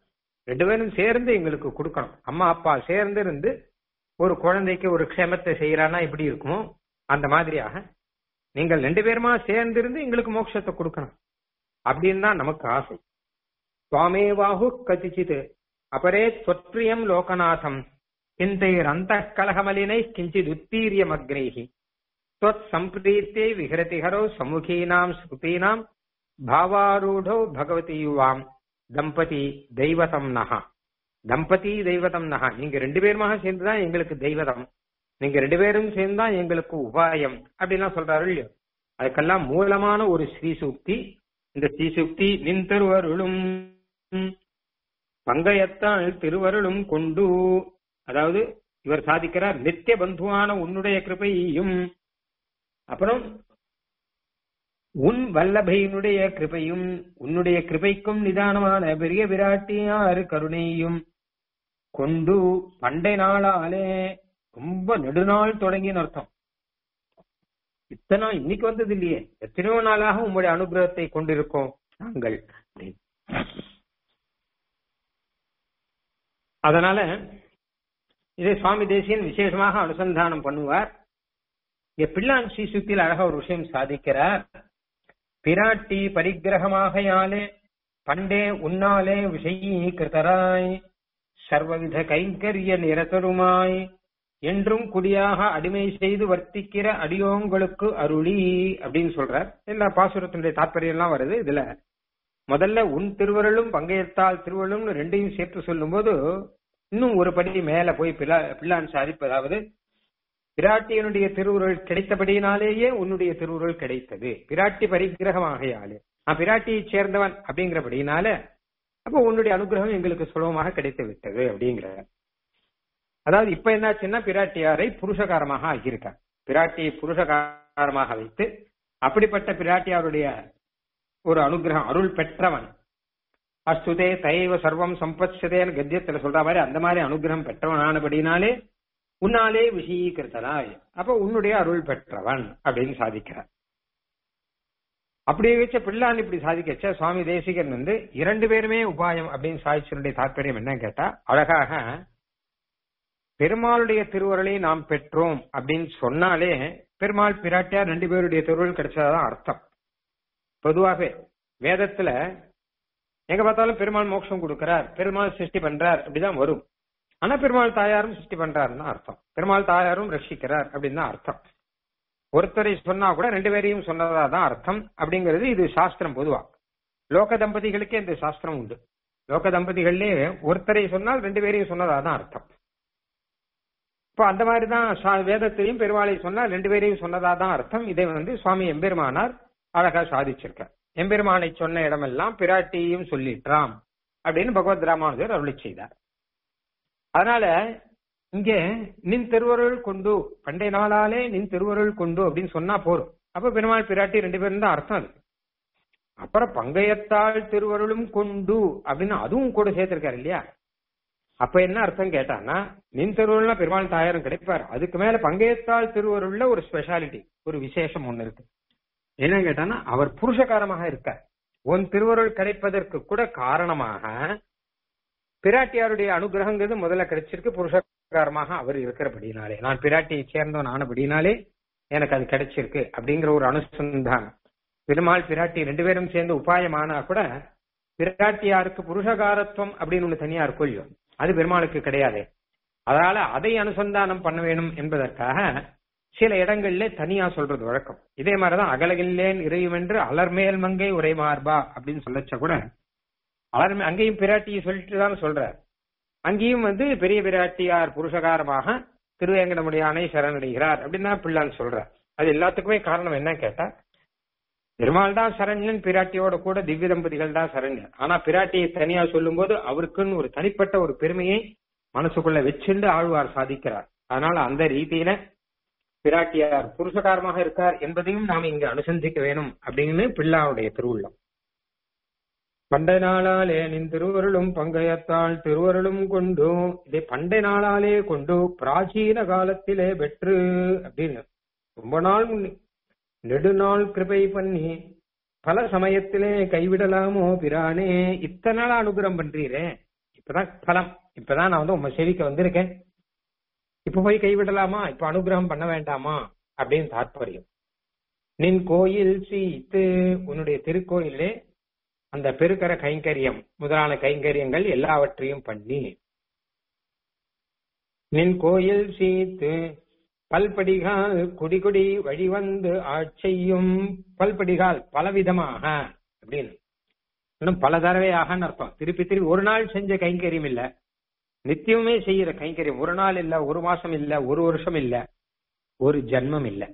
ரெண்டு பேரும் சேர்ந்து எங்களுக்கு கொடுக்கணும் அம்மா அப்பா சேர்ந்து இருந்து ஒரு குழந்தைக்கு ஒரு க்ஷேமத்தை செய்யறானா எப்படி இருக்குமோ அந்த மாதிரியாக நீங்கள் ரெண்டு பேருமா சேர்ந்து இருந்து எங்களுக்கு மோட்சத்தை கொடுக்கணும் அப்படின்னு தான் நமக்கு ஆசை சுவாமேவாஹு கதிச்சித் அபரே தொற்றியம் லோகநாதம் கிந்தைர் அந்த கலகமலினை கிஞ்சித் உத்தீரியம் அக்னேகி त्वत् सम्प्रीत्यै विहरति हरौ सम्मुखीनाम् श्रुतीनाम् भावारूढौ भगवति युवाम् தம்பதி தெய்வதம் நகா தம்பதி தெய்வதம் நகா நீங்க ரெண்டு பேருமாக சேர்ந்துதான் எங்களுக்கு தெய்வதம் நீங்க ரெண்டு பேரும் சேர்ந்துதான் எங்களுக்கு உபாயம் அப்படின்லாம் சொல்றாரு இல்லையோ அதுக்கெல்லாம் மூலமான ஒரு ஸ்ரீசூக்தி இந்த ஸ்ரீசூக்தி நின் திருவருளும் பங்கயத்தால் திருவருளும் கொண்டு அதாவது இவர் சாதிக்கிறார் நித்திய பந்துவான உன்னுடைய கிருபையும் அப்புறம் உன் வல்லபையினுடைய கிருபையும் உன்னுடைய கிருபைக்கும் நிதானமான பெரிய விராட்டியார் கருணையும் கொண்டு பண்டை நாளாலே ரொம்ப நெடுநாள் தொடங்கின்னு அர்த்தம் இத்தனை இன்னைக்கு வந்தது இல்லையே எத்தனையோ நாளாக உங்களுடைய அனுகிரகத்தை கொண்டிருக்கோம் நாங்கள் அதனால இதை சுவாமி தேசியன் விசேஷமாக அனுசந்தானம் பண்ணுவார் இங்க பிள்ளான் ஸ்ரீசுத்தியில் அழகா ஒரு விஷயம் சாதிக்கிறார் பிராட்டி பரிகிரகமாகையாலே பண்டே உன்னாலே விஷயீகிருத்தராய் சர்வவித கைங்கரிய நிரதருமாய் என்றும் குடியாக அடிமை செய்து வர்த்திக்கிற அடியோங்களுக்கு அருளி அப்படின்னு சொல்றார் எல்லா பாசுரத்தினுடைய தாற்பயம் எல்லாம் வருது இதுல முதல்ல உன் திருவருளும் பங்கையத்தால் திருவருளும் ரெண்டையும் சேர்த்து சொல்லும்போது இன்னும் ஒரு படி மேல போய் பிள்ளா பிள்ளான் சாதிப்பதாவது பிராட்டியனுடைய திருவுருள் கிடைத்தபடியினாலேயே உன்னுடைய திருவுருள் கிடைத்தது பிராட்டி பரிகிரகமாகையாலே நான் பிராட்டியை சேர்ந்தவன் அப்படிங்கிறபடினால அப்போ உன்னுடைய அனுகிரகம் எங்களுக்கு சுலபமாக கிடைத்து விட்டது அப்படிங்கிற அதாவது இப்ப என்னாச்சுன்னா பிராட்டியாரை புருஷகாரமாக ஆக்கியிருக்கார் பிராட்டியை புருஷகாரமாக வைத்து அப்படிப்பட்ட பிராட்டியாருடைய ஒரு அனுகிரகம் அருள் பெற்றவன் அஸ்துதே தைவ சர்வம் சம்பத்சதேன்னு கத்தியத்துல சொல்ற மாதிரி அந்த மாதிரி அனுகிரகம் பெற்றவனானபடினாலே உன்னாலே விஷயீகிருத்தனாய் அப்ப உன்னுடைய அருள் பெற்றவன் அப்படின்னு சாதிக்கிறார் அப்படியே வச்ச பிள்ளான் இப்படி சாதிக்கச்ச சுவாமி தேசிகன் வந்து இரண்டு பேருமே உபாயம் அப்படின்னு சாதிச்சனுடைய தாற்பயம் என்னன்னு கேட்டா அழகாக பெருமாளுடைய திருவருளை நாம் பெற்றோம் அப்படின்னு சொன்னாலே பெருமாள் பிராட்டியார் ரெண்டு பேருடைய திருவருள் கிடைச்சதான் அர்த்தம் பொதுவாகவே வேதத்துல எங்க பார்த்தாலும் பெருமாள் மோட்சம் கொடுக்கிறார் பெருமாள் சிருஷ்டி பண்றார் அப்படிதான் வரும் ஆனா பெருமாள் தாயாரும் சிருஷ்டி பண்றாருன்னு அர்த்தம் பெருமாள் தாயாரும் ரட்சிக்கிறார் அப்படின்னு தான் அர்த்தம் ஒருத்தரை சொன்னா கூட ரெண்டு பேரையும் சொன்னதா தான் அர்த்தம் அப்படிங்கிறது இது சாஸ்திரம் பொதுவா லோக தம்பதிகளுக்கே இந்த சாஸ்திரம் உண்டு லோக தம்பதிகள்லே ஒருத்தரை சொன்னால் ரெண்டு பேரையும் சொன்னதா தான் அர்த்தம் இப்போ அந்த மாதிரி தான் வேதத்தையும் பெருமாளை சொன்னால் ரெண்டு பேரையும் சொன்னதா தான் அர்த்தம் இதை வந்து சுவாமி எம்பெருமானார் அழகா சாதிச்சிருக்கார் எம்பெருமானை சொன்ன இடமெல்லாம் பிராட்டியையும் சொல்லிட்டாம் அப்படின்னு பகவத் ராமானுஜர் அருளி செய்தார் அதனால இங்க நின் திருவருள் கொண்டு பண்டை நாளாலே நின் திருவருள் கொண்டு அப்படின்னு சொன்னா போறோம் அப்ப பெருமாள் பிராட்டி ரெண்டு பேரும் தான் அர்த்தம் அது அப்புறம் பங்கையத்தாள் திருவருளும் கொண்டு அப்படின்னு அதுவும் கூட சேர்த்திருக்காரு இல்லையா அப்ப என்ன அர்த்தம் கேட்டான்னா நின் திருவருள்னா பெருமாள் தாயாரும் கிடைப்பார் அதுக்கு மேல பங்கையத்தாள் திருவருள்ல ஒரு ஸ்பெஷாலிட்டி ஒரு விசேஷம் ஒண்ணு இருக்கு என்ன கேட்டான்னா அவர் புருஷகாரமாக இருக்கார் உன் திருவருள் கிடைப்பதற்கு கூட காரணமாக பிராட்டியாருடைய அனுகிரகங்கிறது முதல்ல கிடைச்சிருக்கு புருஷகாரமாக அவர் இருக்கிறபடினாலே நான் பிராட்டியை சேர்ந்தவன் ஆனபடினாலே எனக்கு அது கிடைச்சிருக்கு அப்படிங்கிற ஒரு அனுசந்தானம் பெருமாள் பிராட்டி ரெண்டு பேரும் சேர்ந்து உபாயமானா கூட பிராட்டியாருக்கு புருஷகாரத்துவம் அப்படின்னு ஒண்ணு தனியா இருக்கும் இல்லையோ அது பெருமாளுக்கு கிடையாது அதனால அதை அனுசந்தானம் பண்ண வேணும் என்பதற்காக சில இடங்கள்ல தனியா சொல்றது வழக்கம் இதே மாதிரிதான் அகலகில்லேன் இறையும் என்று அலர்மேல் மங்கை உரை மார்பா அப்படின்னு சொல்லச்ச கூட அலர்மே அங்கேயும் பிராட்டியை சொல்லிட்டு தான் சொல்றார் அங்கேயும் வந்து பெரிய பிராட்டியார் புருஷகாரமாக திருவேங்கடமுடியானை சரணடைகிறார் அப்படின்னு தான் பிள்ளான்னு சொல்றார் அது எல்லாத்துக்குமே காரணம் என்ன கேட்டா பெருமாள் தான் சரண்யன் பிராட்டியோட கூட திவ்ய தம்பதிகள் தான் சரண்யன் ஆனா பிராட்டியை தனியா சொல்லும் போது அவருக்குன்னு ஒரு தனிப்பட்ட ஒரு பெருமையை மனசுக்குள்ள வச்சுண்டு ஆழ்வார் சாதிக்கிறார் அதனால அந்த ரீதியில பிராட்டியார் புருஷகாரமாக இருக்கார் என்பதையும் நாம் இங்கு அனுசந்திக்க வேணும் அப்படின்னு பிள்ளாவுடைய திருவுள்ளம் பண்டை நாளாலே நின் திருவருளும் பங்கையத்தால் திருவருளும் கொண்டு இதை பண்டை நாளாலே கொண்டு பிராச்சீன காலத்திலே பெற்று அப்படின்னு ரொம்ப நாள் முன்னே நெடுநாள் கிருபை பண்ணி பல சமயத்திலே கைவிடலாமோ பிரானே இத்தனை நாள் அனுகிரகம் பண்றீரே இப்பதான் பலம் இப்பதான் நான் வந்து உங்க செவிக்க வந்திருக்கேன் இப்ப போய் கைவிடலாமா இப்ப அனுகிரகம் பண்ண வேண்டாமா அப்படின்னு தாற்பயம் நின் கோயில் சீத்து உன்னுடைய திருக்கோயிலே அந்த பெருக்கர கைங்கரியம் முதலான கைங்கரியங்கள் எல்லாவற்றையும் பண்ணி நின் கோயில் சீத்து பல்படிகால் குடிகுடி வழிவந்து ஆட்செய்யும் பல்படிகால் பலவிதமாக அப்படின்னு இன்னும் பல தடவையாகன்னு அர்த்தம் திருப்பி திருப்பி ஒரு நாள் செஞ்ச கைங்கரியம் இல்ல நித்தியமே செய்யற கைங்கரியம் ஒரு நாள் இல்ல ஒரு மாசம் இல்ல ஒரு வருஷம் இல்ல ஒரு ஜென்மம் இல்ல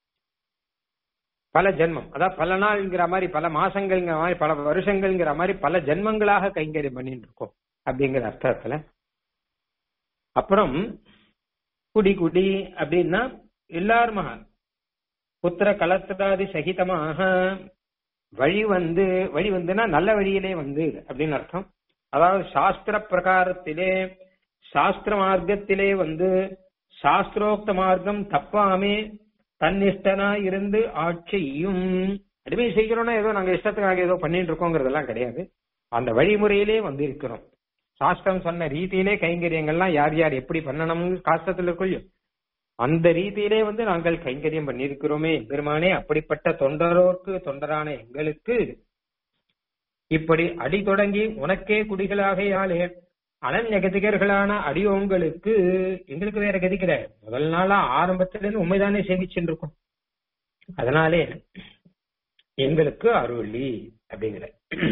பல ஜென்மம் அதான் பல நாள்ங்கிற மாதிரி பல மாசங்கள்ங்கிற மாதிரி பல வருஷங்கள்ங்கிற மாதிரி பல ஜென்மங்களாக கைங்கரியம் பண்ணிட்டு இருக்கோம் அப்படிங்கிற அர்த்தத்துல அப்புறம் குடி குடி அப்படின்னா எல்லாருமாக புத்திர கலத்திராதி சகிதமாக வழி வந்து வழி வந்துன்னா நல்ல வழியிலே வந்து அப்படின்னு அர்த்தம் அதாவது சாஸ்திர பிரகாரத்திலே சாஸ்திர மார்க்கத்திலே வந்து சாஸ்திரோக்த மார்க்கம் தப்பாமே தன்னிஷ்டனா இருந்து ஆட்சியும் அடிமை செய்கிறோம்னா ஏதோ நாங்க இஷ்டத்துக்காக ஏதோ பண்ணிட்டு இருக்கோங்கிறதெல்லாம் கிடையாது அந்த வழிமுறையிலே வந்து இருக்கிறோம் சாஸ்திரம் சொன்ன ரீதியிலே கைங்கரியங்கள்லாம் யார் யார் எப்படி பண்ணணும்னு சாஸ்திரத்துல கொள்ளும் அந்த ரீதியிலே வந்து நாங்கள் கைங்கரியம் பண்ணியிருக்கிறோமே பெருமானே அப்படிப்பட்ட தொண்டரோர்க்கு தொண்டரான எங்களுக்கு இப்படி அடி தொடங்கி உனக்கே குடிகளாகையாலே அனன்ய கதிகர்களான அடியோங்களுக்கு எங்களுக்கு வேற கதி கிடையாது முதல் நாளா ஆரம்பத்திலிருந்து உண்மைதானே சேமிச்சுட்டு இருக்கோம் அதனாலே எங்களுக்கு அருளி அப்படிங்கிற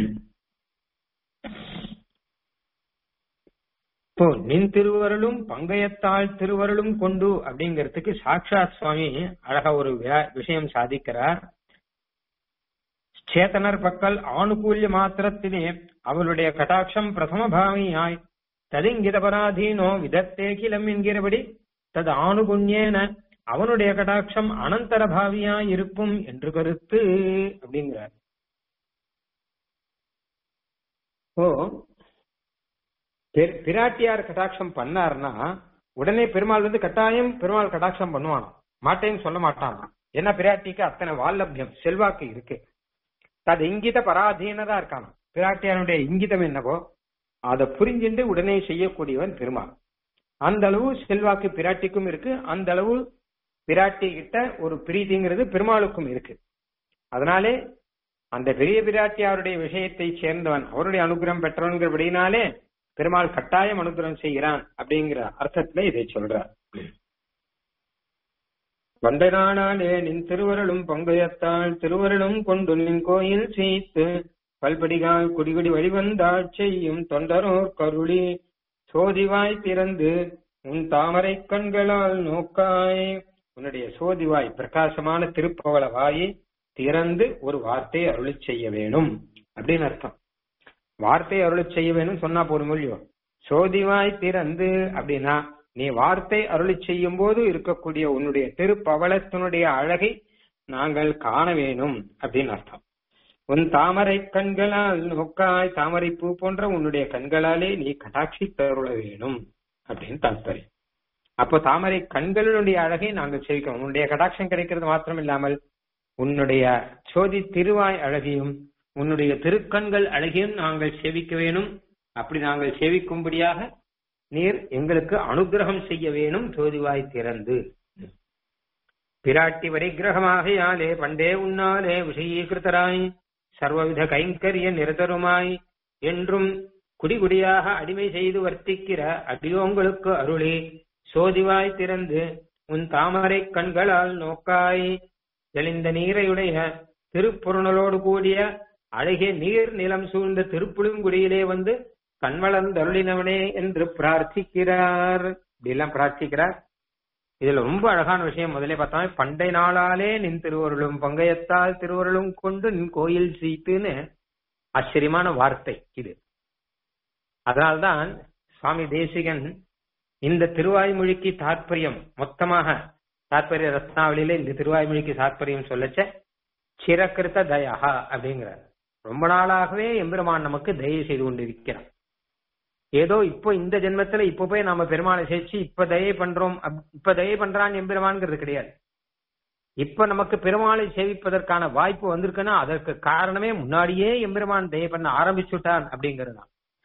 இப்போ நின் திருவருளும் பங்கயத்தாள் திருவருளும் கொண்டு அப்படிங்கிறதுக்கு சாட்சாத் சுவாமி அழகா ஒரு வி- விஷயம் சாதிக்கிறார் சேத்தனர் பக்கல் ஆணுகூல்ய மாத்திரத்திலே அவளுடைய கடாட்சம் பிரதம பாவியாய் ததிங்கிதபராதீனோ விதத்தே கிலம் என்கிறபடி தது ஆணுகுண்யேன அவனுடைய கடாட்சம் அனந்தர பாவியாய் இருக்கும் என்று கருத்து அப்படிங்கிறார் ஓ பெரு- பிராட்டியார் கடாட்சம் பண்ணாருன்னா உடனே பெருமாள் வந்து கட்டாயம் பெருமாள் கடாட்சம் பண்ணுவானாம் மாட்டேன்னு சொல்ல மாட்டானா ஏன்னா பிராட்டிக்கு அத்தனை வால்லபியம் செல்வாக்கு இருக்கு அது இங்கித பராதீனதா இருக்கானா பிராட்டியாருடைய இங்கிதம் என்னவோ அதை புரிஞ்சுட்டு உடனே செய்யக்கூடியவன் பெருமாள் அந்த அளவு செல்வாக்கு பிராட்டிக்கும் இருக்கு அந்த அளவு பிராட்டி கிட்ட ஒரு பிரீதிங்கிறது பெருமாளுக்கும் இருக்கு அதனாலே அந்த பெரிய பிராட்டியாருடைய விஷயத்தை சேர்ந்தவன் அவருடைய அனுகிரகம் பெற்றவன்கிறபடினாலே பெருமாள் கட்டாயம் அனுகிரகம் செய்கிறான் அப்படிங்கிற அர்த்தத்துல இதை சொல்றார் வண்டனானாலே நின் திருவருளும் பங்குயத்தாள் திருவருளும் கொண்டு நின் கோயில் சீத்து பல்படிகால் குடிகுடி வழிவந்தாள் செய்யும் தொண்டரோர் கருளி சோதிவாய் திறந்து உன் தாமரை கண்களால் நோக்காய் உன்னுடைய சோதிவாய் பிரகாசமான திருப்பவள வாயை திறந்து ஒரு வார்த்தை அருளிச் செய்ய வேணும் அப்படின்னு அர்த்தம் வார்த்தை அருளிச் செய்ய வேணும் சொன்னா போதும் இல்லையோ சோதிவாய் திறந்து அப்படின்னா நீ வார்த்தை அருளிச் செய்யும் போது இருக்கக்கூடிய உன்னுடைய திருப்பவளத்தினுடைய அழகை நாங்கள் காண வேணும் அப்படின்னு அர்த்தம் உன் தாமரை கண்களால் நோக்காய் தாமரை பூ போன்ற உன்னுடைய கண்களாலே நீ கடாட்சி தருள வேணும் அப்படின்னு தாத்பரியம் அப்போ தாமரை கண்களுடைய அழகை நாங்கள் சேவிக்கணும் உன்னுடைய கடாட்சம் கிடைக்கிறது மாத்திரம் இல்லாமல் உன்னுடைய சோதி திருவாய் அழகையும் உன்னுடைய திருக்கண்கள் அழகையும் நாங்கள் சேவிக்க வேணும் அப்படி நாங்கள் சேவிக்கும்படியாக நீர் எங்களுக்கு அனுகிரகம் செய்ய வேணும் சோதிவாய் திறந்து பிராட்டி வரிகிரகமாக யாலே பண்டே உன்னாலே விஷயீகிருத்தராய் சர்வவித கைங்கரிய நிரதருமாய் என்றும் குடிகுடியாக அடிமை செய்து வர்த்திக்கிற அடியோங்களுக்கு அருளி சோதிவாய் திறந்து உன் தாமரை கண்களால் நோக்காய் தெளிந்த நீரையுடைய திருப்புறணலோடு கூடிய அழகிய நீர் நிலம் சூழ்ந்த திருப்புளிங்குடியிலே வந்து கண்வளர்ந்தருளினவனே என்று பிரார்த்திக்கிறார் இப்படியெல்லாம் பிரார்த்திக்கிறார் இதுல ரொம்ப அழகான விஷயம் முதலே பார்த்தோம் பண்டை நாளாலே நின் திருவருளும் பங்கயத்தால் திருவருளும் கொண்டு நின் கோயில் சீத்துன்னு ஆச்சரியமான வார்த்தை இது அதனால்தான் சுவாமி தேசிகன் இந்த திருவாய்மொழிக்கு தாற்பயம் மொத்தமாக தாற்பரிய ரத்னாவளியில இந்த திருவாய்மொழிக்கு தாற்பயம் சொல்லச்ச சிரக்கிருத்த தயா அப்படிங்கிறார் ரொம்ப நாளாகவே எம்பெருமான் நமக்கு தயை செய்து கொண்டிருக்கிறான் ஏதோ இப்போ இந்த ஜென்மத்துல இப்ப போய் நாம பெருமாளை சேர்த்து இப்ப தயை பண்றோம் அப்- இப்ப தயை பண்றான் எம்பெருமான்ங்கிறது கிடையாது இப்ப நமக்கு பெருமாளை சேவிப்பதற்கான வாய்ப்பு வந்திருக்குன்னா அதற்கு காரணமே முன்னாடியே எம்பெருமான் தயை பண்ண ஆரம்பிச்சுட்டான் அப்படிங்கிறது தான்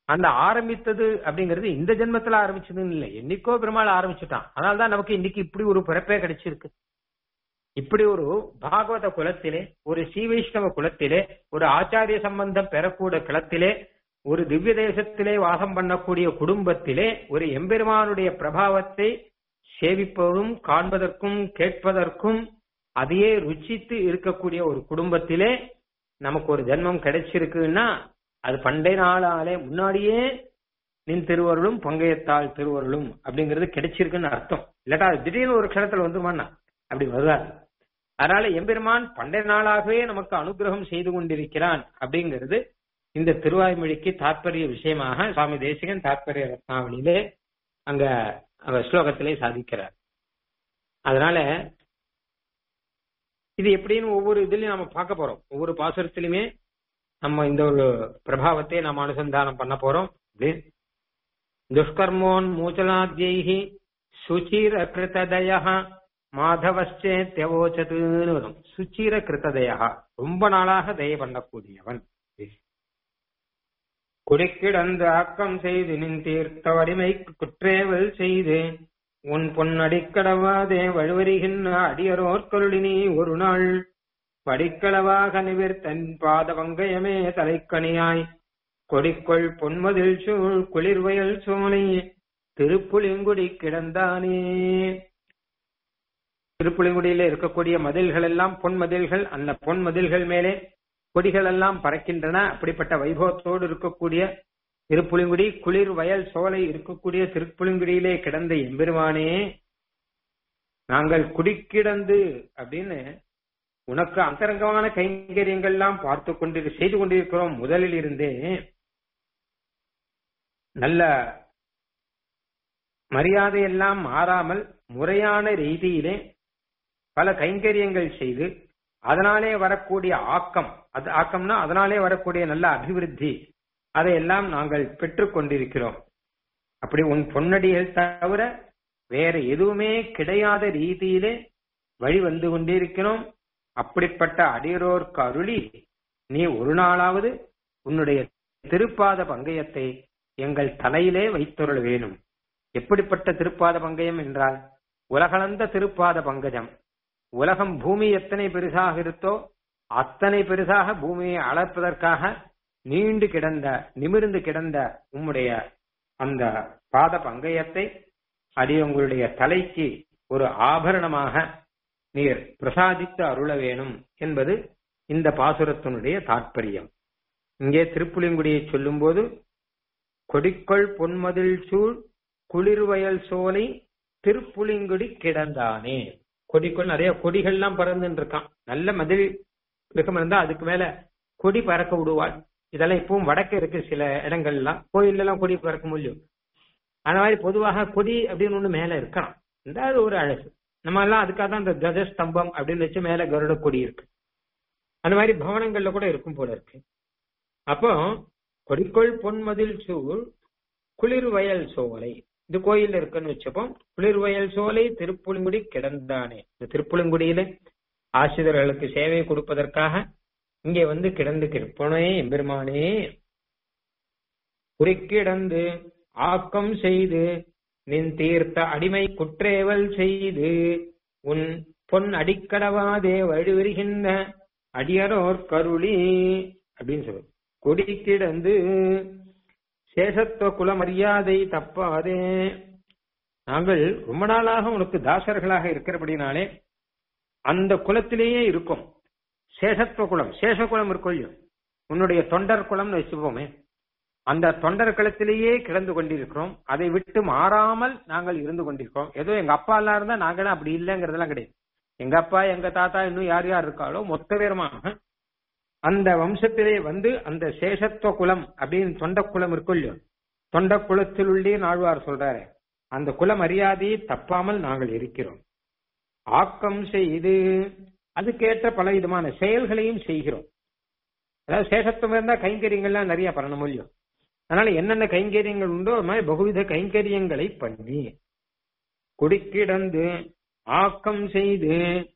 அந்த ஆரம்பித்தது அப்படிங்கிறது இந்த ஜென்மத்துல ஆரம்பிச்சதுன்னு இல்லை என்னைக்கோ பெருமாள் ஆரம்பிச்சுட்டான் அதனால்தான் நமக்கு இன்னைக்கு இப்படி ஒரு பிறப்பே கிடைச்சிருக்கு இப்படி ஒரு பாகவத குலத்திலே ஒரு ஸ்ரீ வைஷ்ணவ குலத்திலே ஒரு ஆச்சாரிய சம்பந்தம் பெறக்கூடிய குலத்திலே ஒரு திவ்ய தேசத்திலே வாசம் பண்ணக்கூடிய குடும்பத்திலே ஒரு எம்பெருமானுடைய பிரபாவத்தை சேவிப்பதும் காண்பதற்கும் கேட்பதற்கும் அதையே ருச்சித்து இருக்கக்கூடிய ஒரு குடும்பத்திலே நமக்கு ஒரு ஜென்மம் கிடைச்சிருக்குன்னா அது பண்டை நாளாலே முன்னாடியே நின் திருவருளும் பங்கையத்தாள் திருவருளும் அப்படிங்கிறது கிடைச்சிருக்குன்னு அர்த்தம் இல்லாட்டா அது திடீர்னு ஒரு க்ஷணத்துல வந்துமாண்ணா அப்படி வருதாது அதனால எம்பெருமான் பண்டை நாளாகவே நமக்கு அனுகிரகம் செய்து கொண்டிருக்கிறான் அப்படிங்கிறது இந்த திருவாய்மொழிக்கு தாற்பரிய விஷயமாக சுவாமி தேசிகன் தாற்பரிய ரத்னாவளியிலே அங்க அந்த ஸ்லோகத்திலே சாதிக்கிறார் அதனால இது எப்படின்னு ஒவ்வொரு இதுலயும் நம்ம பார்க்க போறோம் ஒவ்வொரு பாசுரத்திலுமே நம்ம இந்த ஒரு பிரபாவத்தை நம்ம அனுசந்தானம் பண்ண போறோம் துஷ்கர்மோன் மூச்சலாத்யைஹி சுச்சீர கிருத்ததய மாதவச்சேத்யவோச்சதுன்னு வரும் சுச்சீர கிருத்ததயா ரொம்ப நாளாக தய பண்ணக்கூடியவன் குடிக்கிடந்து ஆக்கம் செய்து நின் தீர்த்த வடிமை குற்றேவல் செய்து உன் பொன்னடிக்கடவாதே வழுவருகின்ற அடியரோர்கருளினி ஒரு நாள் படிக்களவாக நிவிர் தன் பாத வங்கயமே தலைக்கணியாய் கொடிக்கொள் பொன்மதில் சூழ் குளிர்வயல் சோலை திருப்புலிங்குடி கிடந்தானே திருப்புலிங்குடியில இருக்கக்கூடிய மதில்கள் எல்லாம் பொன் மதில்கள் அந்த பொன் மதில்கள் மேலே கொடிகள் எல்லாம் பறக்கின்றன அப்படிப்பட்ட வைபவத்தோடு இருக்கக்கூடிய திருப்புலிங்குடி குளிர் வயல் சோலை இருக்கக்கூடிய திருப்புலிங்குடியிலே கிடந்த எம்பெருமானே நாங்கள் குடிக்கிடந்து அப்படின்னு உனக்கு அந்தரங்கமான கைங்கரியங்கள்லாம் பார்த்து கொண்டு செய்து கொண்டிருக்கிறோம் முதலில் இருந்தே நல்ல மரியாதையெல்லாம் மாறாமல் முறையான ரீதியிலே பல கைங்கரியங்கள் செய்து அதனாலே வரக்கூடிய ஆக்கம் அது ஆக்கம்னா அதனாலே வரக்கூடிய நல்ல அபிவிருத்தி அதையெல்லாம் நாங்கள் பெற்றுக் கொண்டிருக்கிறோம் அப்படி உன் பொன்னடிகள் தவிர வேற எதுவுமே கிடையாத ரீதியிலே வழி வந்து கொண்டிருக்கிறோம் அப்படிப்பட்ட அடியரோர்க்கு அருளி நீ ஒரு நாளாவது உன்னுடைய திருப்பாத பங்கயத்தை எங்கள் தலையிலே வைத்தருள வேணும் எப்படிப்பட்ட திருப்பாத பங்கயம் என்றால் உலகளந்த திருப்பாத பங்கஜம் உலகம் பூமி எத்தனை பெருசாக இருத்தோ அத்தனை பெருசாக பூமியை அளப்பதற்காக நீண்டு கிடந்த நிமிர்ந்து கிடந்த உம்முடைய அந்த பாத பங்கயத்தை அடியவங்களுடைய தலைக்கு ஒரு ஆபரணமாக நீர் பிரசாதித்து அருள வேணும் என்பது இந்த பாசுரத்தினுடைய தாற்பயம் இங்கே திருப்புலிங்குடியை சொல்லும்போது கொடிக்கொள் பொன்மதில் சூழ் குளிர்வயல் சோலை திருப்புலிங்குடி கிடந்தானே கொடிக்குள் நிறைய கொடிகள்லாம் பறந்துட்டு இருக்கான் நல்ல மதில் மிருகம் இருந்தா அதுக்கு மேல கொடி பறக்க விடுவாள் இதெல்லாம் இப்பவும் வடக்கு இருக்கு சில இடங்கள்லாம் கோயில்ல எல்லாம் கொடி பறக்க முடியும் அந்த மாதிரி பொதுவாக கொடி அப்படின்னு ஒண்ணு மேல இருக்கலாம் இந்த அது ஒரு அழகு நம்ம எல்லாம் அதுக்காக தான் இந்த கஜஸ்தம்பம் அப்படின்னு வச்சு மேல கருட கொடி இருக்கு அந்த மாதிரி பவனங்கள்ல கூட இருக்கும் போல இருக்கு அப்போ கொடிக்கொள் பொன்மதில் சூழ் குளிர் வயல் சோலை இது கோயில் இருக்குன்னு வச்சப்போ குளிர்வயல் சோலை திருப்புலிங்குடி கிடந்தானே இந்த திருப்புலிங்குடியில ஆசிரியர்களுக்கு சேவை கொடுப்பதற்காக இங்கே வந்து கிடந்து கிடப்பனே எம்பெருமானே குறுக்கிடந்து ஆக்கம் செய்து நின் தீர்த்த அடிமை குற்றேவல் செய்து உன் பொன் அடிக்கடவாதே வழிவருகின்ற அடியரோர் கருளி அப்படின்னு சொல்லு கொடி கிடந்து சேஷத்துவ குல மரியாதை தப்பாதே நாங்கள் ரொம்ப நாளாக உனக்கு தாசர்களாக இருக்கிறபடினாலே அந்த குலத்திலேயே இருக்கும் சேஷத்துவ குலம் சேஷ குலம் இருக்கும் உன்னுடைய தொண்டர் குலம்னு வச்சுப்போமே அந்த தொண்டர் குலத்திலேயே கிடந்து கொண்டிருக்கிறோம் அதை விட்டு மாறாமல் நாங்கள் இருந்து கொண்டிருக்கிறோம் ஏதோ எங்க அப்பா எல்லாம் இருந்தா நாங்களும் அப்படி இல்லைங்கிறதெல்லாம் கிடையாது எங்க அப்பா எங்க தாத்தா இன்னும் யார் யார் இருக்காளோ மொத்த பேருமாக அந்த வம்சத்திலே வந்து அந்த சேஷத்துவ குலம் அப்படின்னு தொண்ட குலம் இருக்கும் இல்லையோ தொண்ட குலத்தில் உள்ளே நாழ்வார் சொல்றாரு அந்த குல மரியாதையை தப்பாமல் நாங்கள் இருக்கிறோம் ஆக்கம் செய்து அதுக்கேற்ற பல விதமான செயல்களையும் செய்கிறோம் அதாவது சேஷத்துவம் இருந்தா கைங்கரியங்கள்லாம் நிறைய பண்ணணும் இல்லையோ அதனால என்னென்ன கைங்கரியங்கள் உண்டோ அது மாதிரி பகுவித கைங்கரியங்களை பண்ணி குடிக்கிடந்து ஆக்கம் செய்து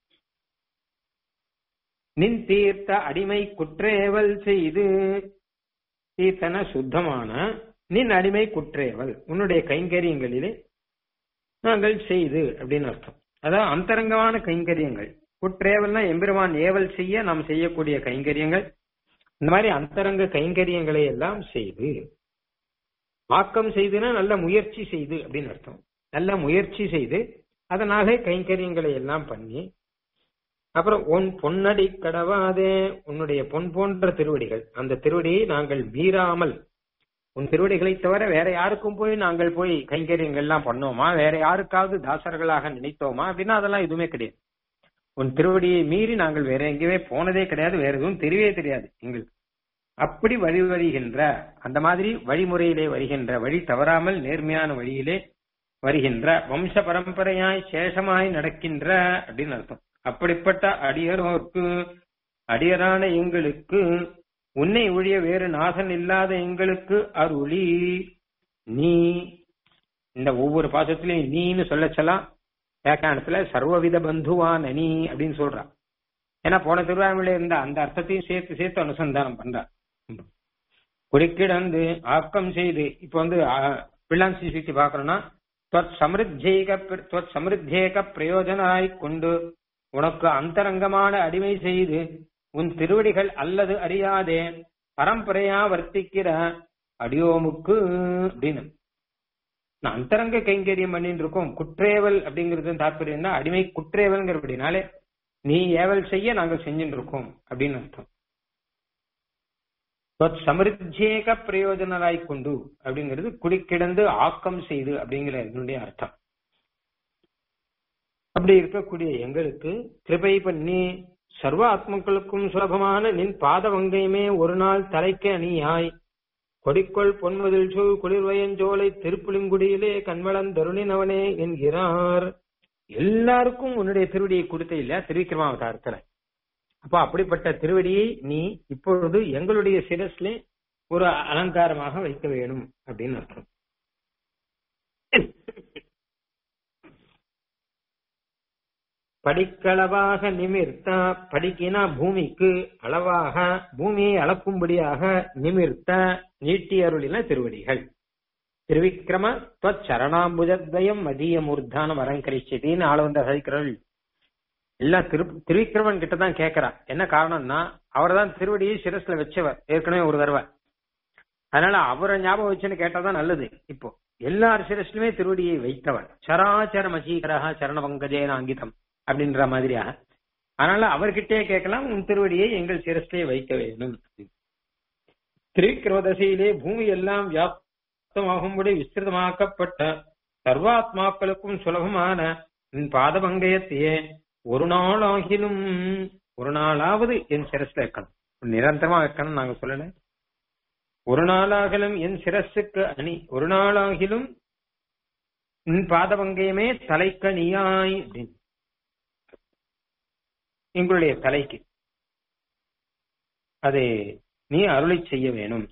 நின் தீர்த்த அடிமை குற்றேவல் செய்து தீர்த்தன சுத்தமான நின் அடிமை குற்றேவல் உன்னுடைய கைங்கரியங்களிலே நாங்கள் செய்து அப்படின்னு அர்த்தம் அதாவது அந்தரங்கமான கைங்கரியங்கள் குற்றேவல்னா எம்பெருமான் ஏவல் செய்ய நாம் செய்யக்கூடிய கைங்கரியங்கள் இந்த மாதிரி அந்தரங்க கைங்கரியங்களை எல்லாம் செய்து ஆக்கம் செய்துனா நல்ல முயற்சி செய்து அப்படின்னு அர்த்தம் நல்ல முயற்சி செய்து அதனால கைங்கரியங்களை எல்லாம் பண்ணி அப்புறம் உன் பொன்னடி கடவாதே உன்னுடைய பொன் போன்ற திருவடிகள் அந்த திருவடியை நாங்கள் மீறாமல் உன் திருவடிகளை தவிர வேற யாருக்கும் போய் நாங்கள் போய் கைங்கரியங்கள் எல்லாம் பண்ணோமா வேற யாருக்காவது தாசர்களாக நினைத்தோமா அப்படின்னா அதெல்லாம் எதுவுமே கிடையாது உன் திருவடியை மீறி நாங்கள் வேற எங்கேயுமே போனதே கிடையாது வேற எதுவும் தெரியவே தெரியாது எங்களுக்கு அப்படி வழி வருகின்ற அந்த மாதிரி வழிமுறையிலே வருகின்ற வழி தவறாமல் நேர்மையான வழியிலே வருகின்ற வம்ச பரம்பரையாய் சேஷமாய் நடக்கின்ற அப்படின்னு அர்த்தம் அப்படிப்பட்ட அடியரோர்க்கு அடியரான எங்களுக்கு உன்னை ஒழிய வேறு நாசன் இல்லாத எங்களுக்கு அருளி நீ இந்த ஒவ்வொரு பாசத்திலையும் நீன்னு சொல்லச்சலாம் வியாக்கியானத்துல சர்வவித பந்துவான நீ அப்படின்னு சொல்றா ஏன்னா போன திருவாரூரில் இருந்த அந்த அர்த்தத்தையும் சேர்த்து சேர்த்து அனுசந்தானம் பண்றா குறுக்கிடந்து ஆக்கம் செய்து இப்ப வந்து பிள்ளான்சி சுத்தி பாக்குறோம்னா சமிருத்தேக சமிருத்தேக பிரயோஜனாய் கொண்டு உனக்கு அந்தரங்கமான அடிமை செய்து உன் திருவடிகள் அல்லது அறியாதே பரம்பரையா வர்த்திக்கிற அடியோமுக்கு அப்படின்னு நான் அந்தரங்க கைங்கரியம் பண்ணிட்டு இருக்கோம் குற்றேவல் அப்படிங்கிறது தாற்பயம் தான் அடிமை குற்றேவல்ங்கிறபடினாலே நீ ஏவல் செய்ய நாங்கள் செஞ்சுட்டு இருக்கோம் அப்படின்னு அர்த்தம் சமிருத்தேக பிரயோஜனராய் கொண்டு அப்படிங்கிறது குடிக்கிடந்து ஆக்கம் செய்து அப்படிங்கிற என்னுடைய அர்த்தம் அப்படி இருக்கக்கூடிய எங்களுக்கு கிருபை பண்ணி சர்வ ஆத்மக்களுக்கும் சுலபமான நின் பாத வங்கையுமே ஒரு நாள் தலைக்கு அணியாய் கொடிக்கொள் பொன்முதல் சூழ் குளிர்வயஞ்சோலை திருப்புலிங்குடியிலே கண்வளன் தருணினவனே என்கிறார் எல்லாருக்கும் உன்னுடைய திருவடியை கொடுத்த இல்லையா திருவிக்கிரமாவதாரத்துல அப்ப அப்படிப்பட்ட திருவடியை நீ இப்பொழுது எங்களுடைய சிரஸ்ல ஒரு அலங்காரமாக வைக்க வேணும் அப்படின்னு அர்த்தம் படிக்களவாக நிமிர்த்த படிக்கினா பூமிக்கு அளவாக பூமியை அளக்கும்படியாக நிமிர்த்த நீட்டி அருளின திருவடிகள் திருவிக்கிரம சரணாம்புஜத்வயம் மதிய மூர்த்தான வரங்கரிச்சதின்னு ஆள வந்த சதிக்கிறவள் எல்லாம் திரு திருவிக்கிரமன் கிட்ட தான் கேட்கிறா என்ன காரணம்னா அவர் தான் திருவடியை சிரஸ்ல வச்சவர் ஏற்கனவே ஒரு தடவை அதனால அவரை ஞாபகம் வச்சுன்னு கேட்டாதான் நல்லது இப்போ எல்லார் சிரஸ்லுமே திருவடியை வைத்தவர் சராச்சர மசீகரா சரண பங்கஜேன அங்கிதம் அப்படின்ற மாதிரியா அதனால அவர்கிட்டே கேட்கலாம் உன் திருவடியை எங்கள் சிரஸ்லே வைக்க வேண்டும் திருவிக்கிரமதசையிலே பூமி எல்லாம் வியாப்தமாகும்படி விஸ்திருதமாக்கப்பட்ட சர்வாத்மாக்களுக்கும் சுலபமான உன் பாதபங்கயத்தையே ஒரு நாளாகிலும் ஒரு நாளாவது என் சிரஸ்ல வைக்கணும் நிரந்தரமா வைக்கணும் நாங்க சொல்லல ஒரு நாளாகிலும் என் சிரஸுக்கு அணி ஒரு நாளாகிலும் உன் பாதபங்கயமே தலைக்கணியாய் அப்படின்னு எங்களுடைய தலைக்கு அதை நீ அருளை செய்ய வேணும்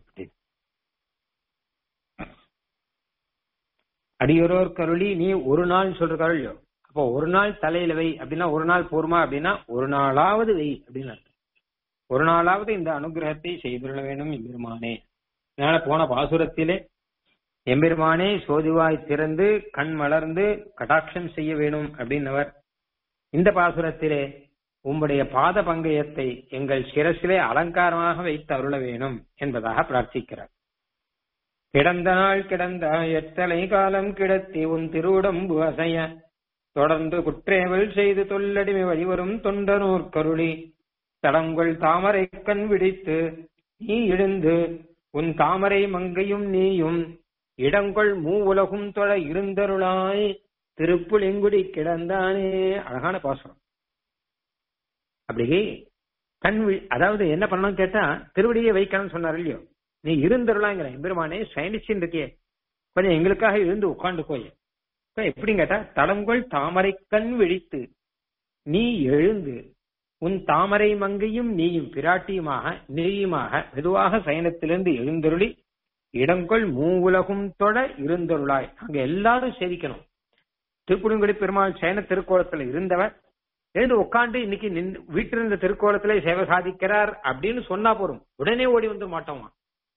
அடியொரோர் கருளி நீ ஒரு நாள் சொல்ற கருளியோ அப்போ ஒரு நாள் தலையில வை அப்படின்னா ஒரு நாள் போருமா அப்படின்னா ஒரு நாளாவது வை அப்படின்னு அர்த்தம் ஒரு நாளாவது இந்த அனுகிரகத்தை செய்துள்ள வேண்டும் எம்பெருமானே அதனால போன பாசுரத்திலே எம்பெருமானே சோதிவாய் திறந்து கண் மலர்ந்து கடாட்சம் செய்ய வேணும் அப்படின்னவர் இந்த பாசுரத்திலே உம்முடைய பாத பங்கயத்தை எங்கள் சிரசிலே அலங்காரமாக வைத்து அருள வேணும் என்பதாக பிரார்த்திக்கிறார் கிடந்த நாள் கிடந்த எத்தனை காலம் கிடத்தி உன் திருவுடம்பு அசைய தொடர்ந்து குற்றேவல் செய்து தொல்லடிமை வழிவரும் தொண்டனூர் கருளி தடங்கள் தாமரை கண் விடித்து நீ எழுந்து உன் தாமரை மங்கையும் நீயும் இடங்கொள் மூ உலகும் தொழ இருந்தருளாய் திருப்புலிங்குடி கிடந்தானே அழகான பாசனம் அப்படி கண் அதாவது என்ன பண்ணணும் கேட்டா திருவடியை வைக்கணும்னு சொன்னார் இல்லையோ நீ இருந்தருளாங்கிற பெருமானே சயனிச்சின்னு இருக்கியே கொஞ்சம் எங்களுக்காக இருந்து உட்காந்து போய் எப்படின்னு கேட்டா தடங்கொள் தாமரை கண் விழித்து நீ எழுந்து உன் தாமரை மங்கையும் நீயும் பிராட்டியுமாக நீயுமாக மெதுவாக சயனத்திலிருந்து எழுந்தருளி இடங்கொள் மூ உலகும் தொட இருந்தருளாய் அங்க எல்லாரும் சேவிக்கணும் திருப்புடுங்குடி பெருமாள் சயன திருக்கோலத்துல இருந்தவர் எழுந்து உட்காந்து இன்னைக்கு நின் வீட்டிலிருந்த திருக்கோலத்திலே சேவை சாதிக்கிறார் அப்படின்னு சொன்னா போறோம் உடனே ஓடி வந்து மாட்டோமா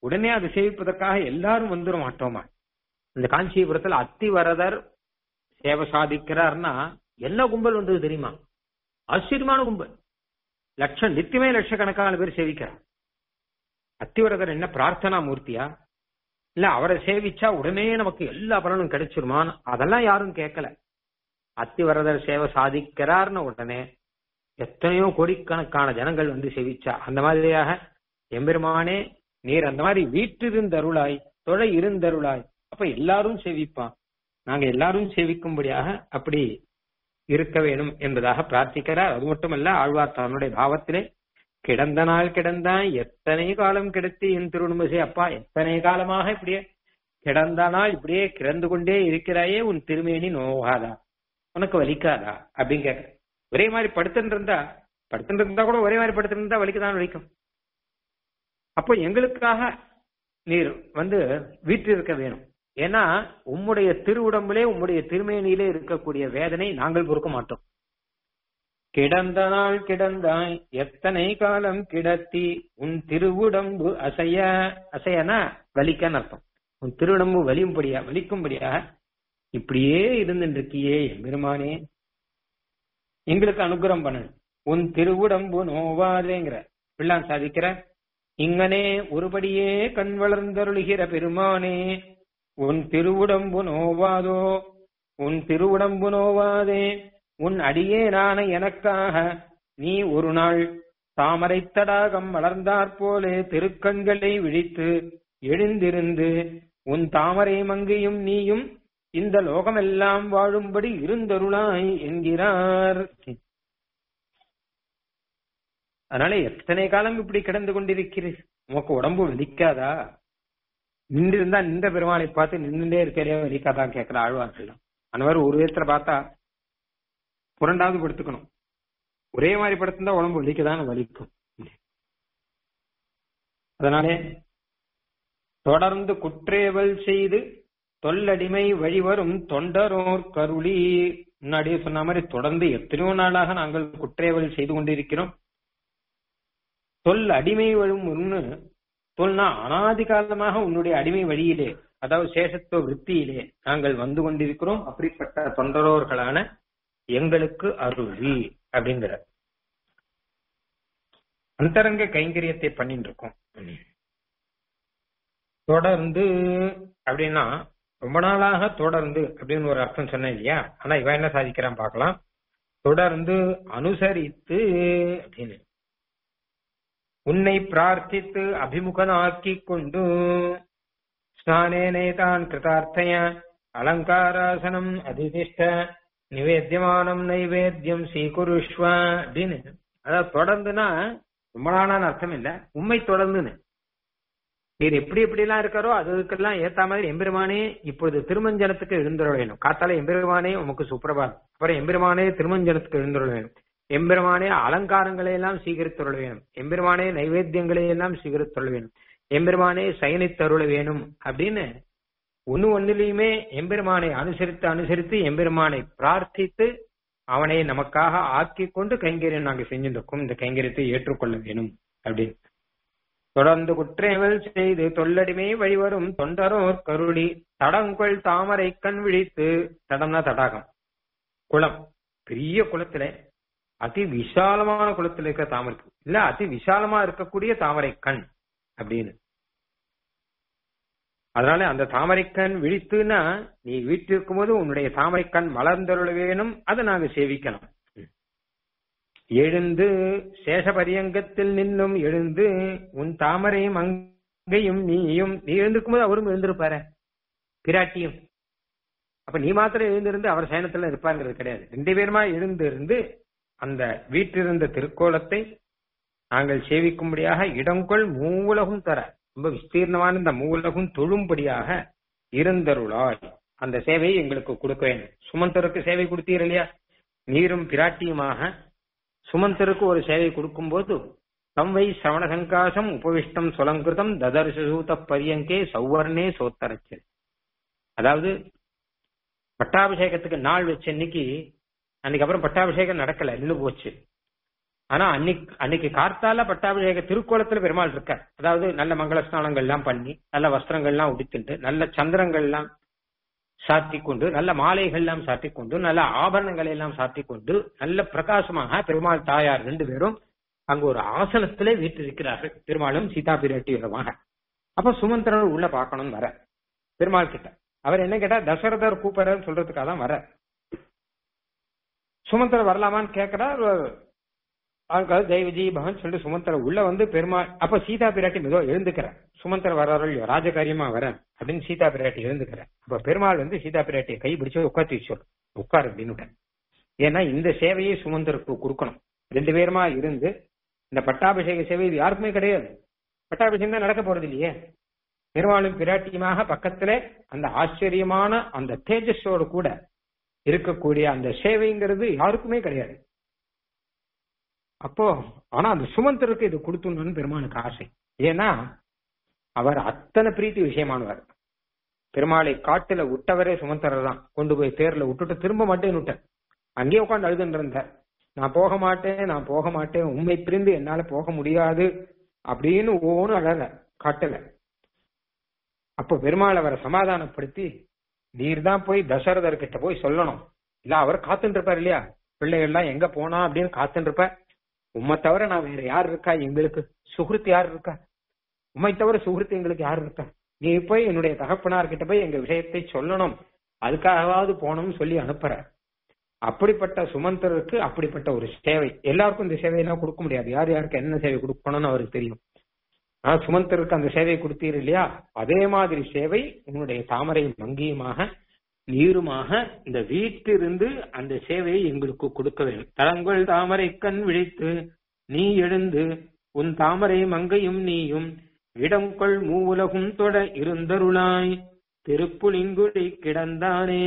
உடனே அதை சேவிப்பதற்காக எல்லாரும் வந்துட மாட்டோமா இந்த காஞ்சிபுரத்துல அத்திவரதர் சேவை சாதிக்கிறார்னா என்ன கும்பல் வந்தது தெரியுமா ஆச்சரியமான கும்பல் லட்சம் நித்தியமே லட்சக்கணக்கான பேர் சேவிக்கிறார் அத்திவரதர் என்ன பிரார்த்தனா மூர்த்தியா இல்ல அவரை சேவிச்சா உடனே நமக்கு எல்லா பலனும் கிடைச்சிருமான்னு அதெல்லாம் யாரும் கேட்கல அத்திவரதர் சேவை சாதிக்கிறார்னு உடனே எத்தனையோ கோடிக்கணக்கான ஜனங்கள் வந்து சேவிச்சா அந்த மாதிரியாக எம்பெருமானே நீர் அந்த மாதிரி வீற்றிருந்தருளாய் தொலை இருந்தருளாய் அப்ப எல்லாரும் சேவிப்பான் நாங்க எல்லாரும் சேவிக்கும்படியாக அப்படி இருக்க வேணும் என்பதாக பிரார்த்திக்கிறார் அது மட்டுமல்ல ஆழ்வார் தன்னுடைய பாவத்திலே கிடந்த நாள் கிடந்தான் எத்தனை காலம் கிடத்தி என் திருவண்ணமசை அப்பா எத்தனை காலமாக இப்படியே கிடந்த நாள் இப்படியே கிடந்து கொண்டே இருக்கிறாயே உன் திருமேனி நோகாதா உனக்கு வலிக்காதா அப்படின்னு கேட்க ஒரே மாதிரி படுத்துட்டு இருந்தா படுத்துட்டு இருந்தா கூட ஒரே மாதிரி படுத்துட்டு இருந்தா வலிக்குதான் வலிக்கும் அப்போ எங்களுக்காக நீர் வந்து வீற்றிருக்க வேணும் ஏன்னா உம்முடைய திருவுடம்பிலே உம்முடைய திருமேனியிலே இருக்கக்கூடிய வேதனை நாங்கள் பொறுக்க மாட்டோம் கிடந்த நாள் கிடந்தாய் எத்தனை காலம் கிடத்தி உன் திருவுடம்பு அசைய அசையனா வலிக்கன்னு அர்த்தம் உன் திருவுடம்பு வலியும்படியா வலிக்கும்படியா இப்படியே இருந்துட்டு இருக்கியே எம்பெருமானே எங்களுக்கு அனுகிரகம் பண்ணு உன் திருவுடம்பு நோவாதேங்கிற பிள்ளான் சாதிக்கிற இங்கனே ஒருபடியே கண் வளர்ந்தருளுகிற பெருமானே உன் திருவுடம்பு நோவாதோ உன் திருவுடம்பு நோவாதே உன் அடியேனான எனக்காக நீ ஒரு நாள் தாமரை தடாகம் வளர்ந்தாற்போலே திருக்கண்களை விழித்து எழுந்திருந்து உன் தாமரை மங்கையும் நீயும் இந்த லோகமெல்லாம் வாழும்படி இருந்தருளாய் என்கிறார் அதனால எத்தனை காலம் இப்படி கிடந்து கொண்டிருக்கிறீர் உமக்கு உடம்பு வலிக்காதா நின்று இருந்தா நின்ற பெருமாளை பார்த்து நின்றுட்டே இருக்கிறே வலிக்காதான் கேட்கிற ஆழ்வார்கள் அந்த மாதிரி ஒரு விதத்துல பார்த்தா புரண்டாவது படுத்துக்கணும் ஒரே மாதிரி படுத்திருந்தா உடம்பு வலிக்கதான் வலிக்கும் அதனாலே தொடர்ந்து குற்றேவல் செய்து தொல்லடிமை வழிவரும் தொண்டரோர் கருளி முன்னாடியே சொன்ன மாதிரி தொடர்ந்து எத்தனையோ நாளாக நாங்கள் குற்றேவல் செய்து கொண்டிருக்கிறோம் தொல் அடிமை வரும் ஒன்று தொல்னா அனாதி காலமாக உன்னுடைய அடிமை வழியிலே அதாவது சேஷத்துவ விற்பியிலே நாங்கள் வந்து கொண்டிருக்கிறோம் அப்படிப்பட்ட தொண்டரோர்களான எங்களுக்கு அருளி அப்படிங்கிற அந்தரங்க கைங்கரியத்தை பண்ணிட்டு இருக்கோம் தொடர்ந்து அப்படின்னா ரொம்ப நாளாக தொடர்ந்து அப்படின்னு ஒரு அர்த்தம் சொன்னேன் இல்லையா ஆனா இவன் என்ன சாதிக்கிறான் பார்க்கலாம் தொடர்ந்து அனுசரித்து அப்படின்னு உன்னை பிரார்த்தித்து அபிமுகனாக்கி கொண்டு ஸ்நானேனே தான் கிருதார்த்தய அலங்காராசனம் அதிதிஷ்ட நிவேத்தியமானம் நைவேத்தியம் சீகுருஷ்வ அப்படின்னு அதாவது தொடர்ந்துனா ரொம்ப நாளான அர்த்தம் இல்ல உண்மை தொடர்ந்துன்னு நீர் எப்படி எப்படி எல்லாம் இருக்காரோ அதுக்கெல்லாம் ஏத்த மாதிரி எம்பெருமானே இப்பொழுது திருமஞ்சனத்துக்கு எழுந்துள்ள வேணும் காத்தால எம்பெருமானே உமக்கு சுப்பிரபாதம் அப்புறம் எம்பெருமானே திருமஞ்சனத்துக்கு எழுந்துள்ள வேணும் எம்பெருமானே அலங்காரங்களை எல்லாம் சீகரித்தருள வேணும் எம்பெருமானே நைவேத்தியங்களை எல்லாம் சீகரித்தருள வேணும் எம்பெருமானே சயனித்தருள வேணும் அப்படின்னு ஒன்னு ஒன்னுலயுமே எம்பெருமானை அனுசரித்து அனுசரித்து எம்பெருமானை பிரார்த்தித்து அவனை நமக்காக ஆக்கி கொண்டு கைங்கரியம் நாங்க செஞ்சுட்டு இருக்கோம் இந்த கைங்கரியத்தை ஏற்றுக்கொள்ள வேணும் அப்படின்னு தொடர்ந்து குற்றேவல் செய்து தொல்லடிமை வழிவரும் தொண்டரோர் கருளி தடங்கொள் தாமரை கண் விழித்து தடம்னா தடாகம் குளம் பெரிய குளத்துல அதி விசாலமான குளத்துல இருக்க தாமரை இல்ல அதி விசாலமா இருக்கக்கூடிய தாமரை கண் அப்படின்னு அதனால அந்த தாமரைக்கண் விழித்துனா நீ வீட்டில் இருக்கும்போது உன்னுடைய தாமரைக்கண் மலர்ந்தருள வேணும் அதை நாங்க சேவிக்கலாம் எழுந்து சேஷபரியங்கத்தில் நின்னும் எழுந்து உன் தாமரையும் அங்கையும் நீயும் நீ எழுந்திருக்கும் போது அவரும் எழுந்திருப்பாரு பிராட்டியும் அப்ப நீ மாத்திரம் எழுந்திருந்து அவர் சயனத்துல இருப்பாங்கிறது கிடையாது ரெண்டு பேருமா எழுந்திருந்து அந்த வீட்டிலிருந்த திருக்கோலத்தை நாங்கள் சேவிக்கும்படியாக இடங்கொள் மூவுலகும் தர ரொம்ப விஸ்தீர்ணமான இந்த மூவுலகும் தொழும்படியாக இருந்தருளாய் அந்த சேவையை எங்களுக்கு கொடுக்க வேண்டும் சுமந்தருக்கு சேவை கொடுத்தீர் இல்லையா நீரும் பிராட்டியுமாக சுமந்தருக்கு ஒரு சேவை கொடுக்கும்போது தம்வை சிரவண சங்காசம் உபவிஷ்டம் சுலங்கிருதம் ததர்சூத பரியங்கே சௌவர்ணே சோத்தரச்சு அதாவது பட்டாபிஷேகத்துக்கு நாள் வச்ச இன்னைக்கு அன்னைக்கு அப்புறம் பட்டாபிஷேகம் நடக்கல நின்று போச்சு ஆனா அன்னைக்கு அன்னைக்கு கார்த்தால பட்டாபிஷேக திருக்கோலத்துல பெருமாள் இருக்கார் அதாவது நல்ல மங்கள ஸ்நானங்கள் எல்லாம் பண்ணி நல்ல வஸ்திரங்கள் எல்லாம் உடுத்திட்டு நல்ல சந்திரங்கள் எல்லாம் சாத்தி கொண்டு நல்ல மாலைகள் எல்லாம் சாத்தி கொண்டு நல்ல ஆபரணங்களை எல்லாம் சாத்தி கொண்டு நல்ல பிரகாசமாக பெருமாள் தாயார் ரெண்டு பேரும் அங்க ஒரு ஆசனத்திலே வீட்டிருக்கிறார்கள் பெருமாளும் சீதா பிராட்டியுமாக அப்ப சுமந்திரன் உள்ள பார்க்கணும் வர பெருமாள் கிட்ட அவர் என்ன கேட்டா தசரதர் கூப்பிடறன்னு சொல்றதுக்காக தான் வர சுமந்திரன் வரலாமான்னு கேட்கிறார் அதுக்காக ஜெய் விஜய் பவன் சொல்லிட்டு சுமந்திர உள்ள வந்து பெருமாள் அப்ப சீதா பிராட்டி மெதுவா எழுந்துக்கிறேன் சுமந்திர வர்றாரோ இல்லையோ ராஜகாரியமா வரேன் அப்படின்னு சீதா பிராட்டி எழுந்துக்கிறேன் அப்ப பெருமாள் வந்து சீதா பிராட்டியை கை பிடிச்சு உட்காத்தி சொல்லு உட்காரு அப்படின்னு ஏன்னா இந்த சேவையை சுமந்தருக்கு கொடுக்கணும் ரெண்டு பேருமா இருந்து இந்த பட்டாபிஷேக சேவை இது யாருக்குமே கிடையாது பட்டாபிஷேகம் தான் நடக்க போறது இல்லையே பெருமாளும் பிராட்டியுமாக பக்கத்துல அந்த ஆச்சரியமான அந்த தேஜஸோடு கூட இருக்கக்கூடிய அந்த சேவைங்கிறது யாருக்குமே கிடையாது அப்போ ஆனா அந்த சுமந்தருக்கு இது கொடுத்துடணும்னு பெருமானுக்கு ஆசை ஏன்னா அவர் அத்தனை பிரீத்தி விஷயமானவர் பெருமாளை காட்டுல விட்டவரே சுமந்தரர் தான் கொண்டு போய் தேர்ல விட்டுட்டு திரும்ப மாட்டேன்னு விட்டேன் அங்கேயே உட்காந்து அழுதுன்னு இருந்தார் நான் போக மாட்டேன் நான் போக மாட்டேன் உண்மை பிரிந்து என்னால போக முடியாது அப்படின்னு ஒவ்வொன்றும் அழல காட்டுல அப்ப பெருமாள் அவரை சமாதானப்படுத்தி நீர் தான் போய் தசரதர் கிட்ட போய் சொல்லணும் இல்ல அவர் காத்துட்டு இருப்பார் இல்லையா பிள்ளைகள்லாம் எங்க போனா அப்படின்னு காத்துட்டு இருப்பார் உம்மை தவிர நான் வேற யார் இருக்கா எங்களுக்கு சுகிருத்து யார் இருக்கா உம்மை தவிர சுகிருத்து எங்களுக்கு யார் இருக்கா நீ போய் என்னுடைய தகப்பனார் கிட்ட போய் எங்க விஷயத்தை சொல்லணும் அதுக்காகவாவது போகணும்னு சொல்லி அனுப்புற அப்படிப்பட்ட சுமந்தருக்கு அப்படிப்பட்ட ஒரு சேவை எல்லாருக்கும் இந்த சேவையெல்லாம் கொடுக்க முடியாது யார் யாருக்கு என்ன சேவை கொடுக்கணும்னு அவருக்கு தெரியும் ஆனா சுமந்தருக்கு அந்த சேவை கொடுத்தீர் இல்லையா அதே மாதிரி சேவை உன்னுடைய தாமரை மங்கியுமாக நீருமாக இந்த வீட்டிலிருந்து அந்த சேவையை எங்களுக்கு கொடுக்க வேண்டும் தளங்கள் தாமரை கண் விழித்து நீ எழுந்து உன் தாமரை மங்கையும் நீயும் இடங்கொள் மூவுலகும் தொட இருந்தருளாய் திருப்புலிங்குடி கிடந்தானே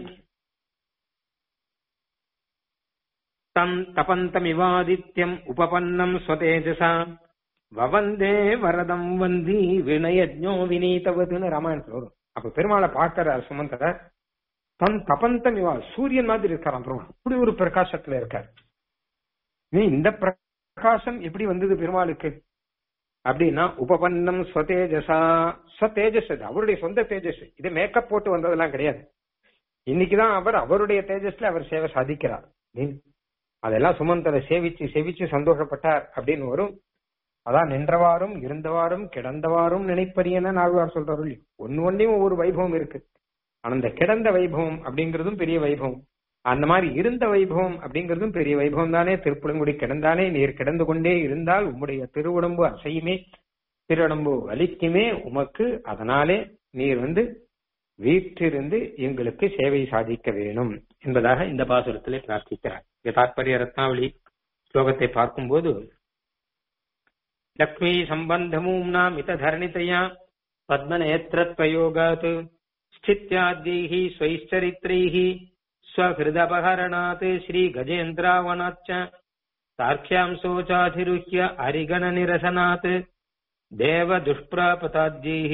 தம் தபந்தமிவாதித்யம் உபபன்னம் ஸ்வதேஜசா வவந்தே வரதம் வந்தி வினயஜோ வினீதவதுன்னு ராமாயணத்துல வரும் அப்ப பெருமாளை பார்க்கிறார் சுமந்தரர் தன் தபந்தம் இவா சூரியன் மாதிரி இருக்காராம் பெருமாள் இப்படி ஒரு பிரகாசத்துல இருக்கார் நீ இந்த பிரகாசம் எப்படி வந்தது பெருமாளுக்கு அப்படின்னா உபபன்னம் ஸ்வதேஜசா ஸ்வதேஜஸ் அது அவருடைய சொந்த தேஜஸ் இது மேக்கப் போட்டு வந்ததெல்லாம் கிடையாது இன்னைக்குதான் அவர் அவருடைய தேஜஸ்ல அவர் சேவை சாதிக்கிறார் அதெல்லாம் சுமந்தரை சேவிச்சு சேவிச்சு சந்தோஷப்பட்டார் அப்படின்னு வரும் அதான் நின்றவாறும் இருந்தவாறும் கிடந்தவாறும் நினைப்பரியன நாழ்வார் சொல்றாரு ஒன்னு ஒன்னையும் ஒவ்வொரு வைபவம் இருக்கு ஆனா அந்த கிடந்த வைபவம் அப்படிங்கறதும் பெரிய வைபவம் அந்த மாதிரி இருந்த வைபவம் அப்படிங்கறதும் பெரிய வைபவம் தானே திருப்புலங்குடி கிடந்தானே நீர் கிடந்து கொண்டே இருந்தால் உம்முடைய திருவுடம்பு அசையுமே திருவுடம்பு வலிக்குமே உமக்கு அதனாலே நீர் வந்து வீட்டிலிருந்து எங்களுக்கு சேவை சாதிக்க வேணும் என்பதாக இந்த பாசுரத்திலே பிரார்த்திக்கிறார் தாற்பரிய ரத்னாவளி ஸ்லோகத்தை பார்க்கும்போது லக்ஷ்மி சம்பந்தமூம்னா மித தரணிதையா பத்மநேத்திரத்வயோகாத் स्थित्याद्यैः स्वैश्चरित्रैः स्वहृदपहरणात् श्रीगजेन्द्रावणाच्च सार्क्ष्यांशोचाधिरुह्य अरिगणनिरसनात् देवदुष्प्रापताद्यैः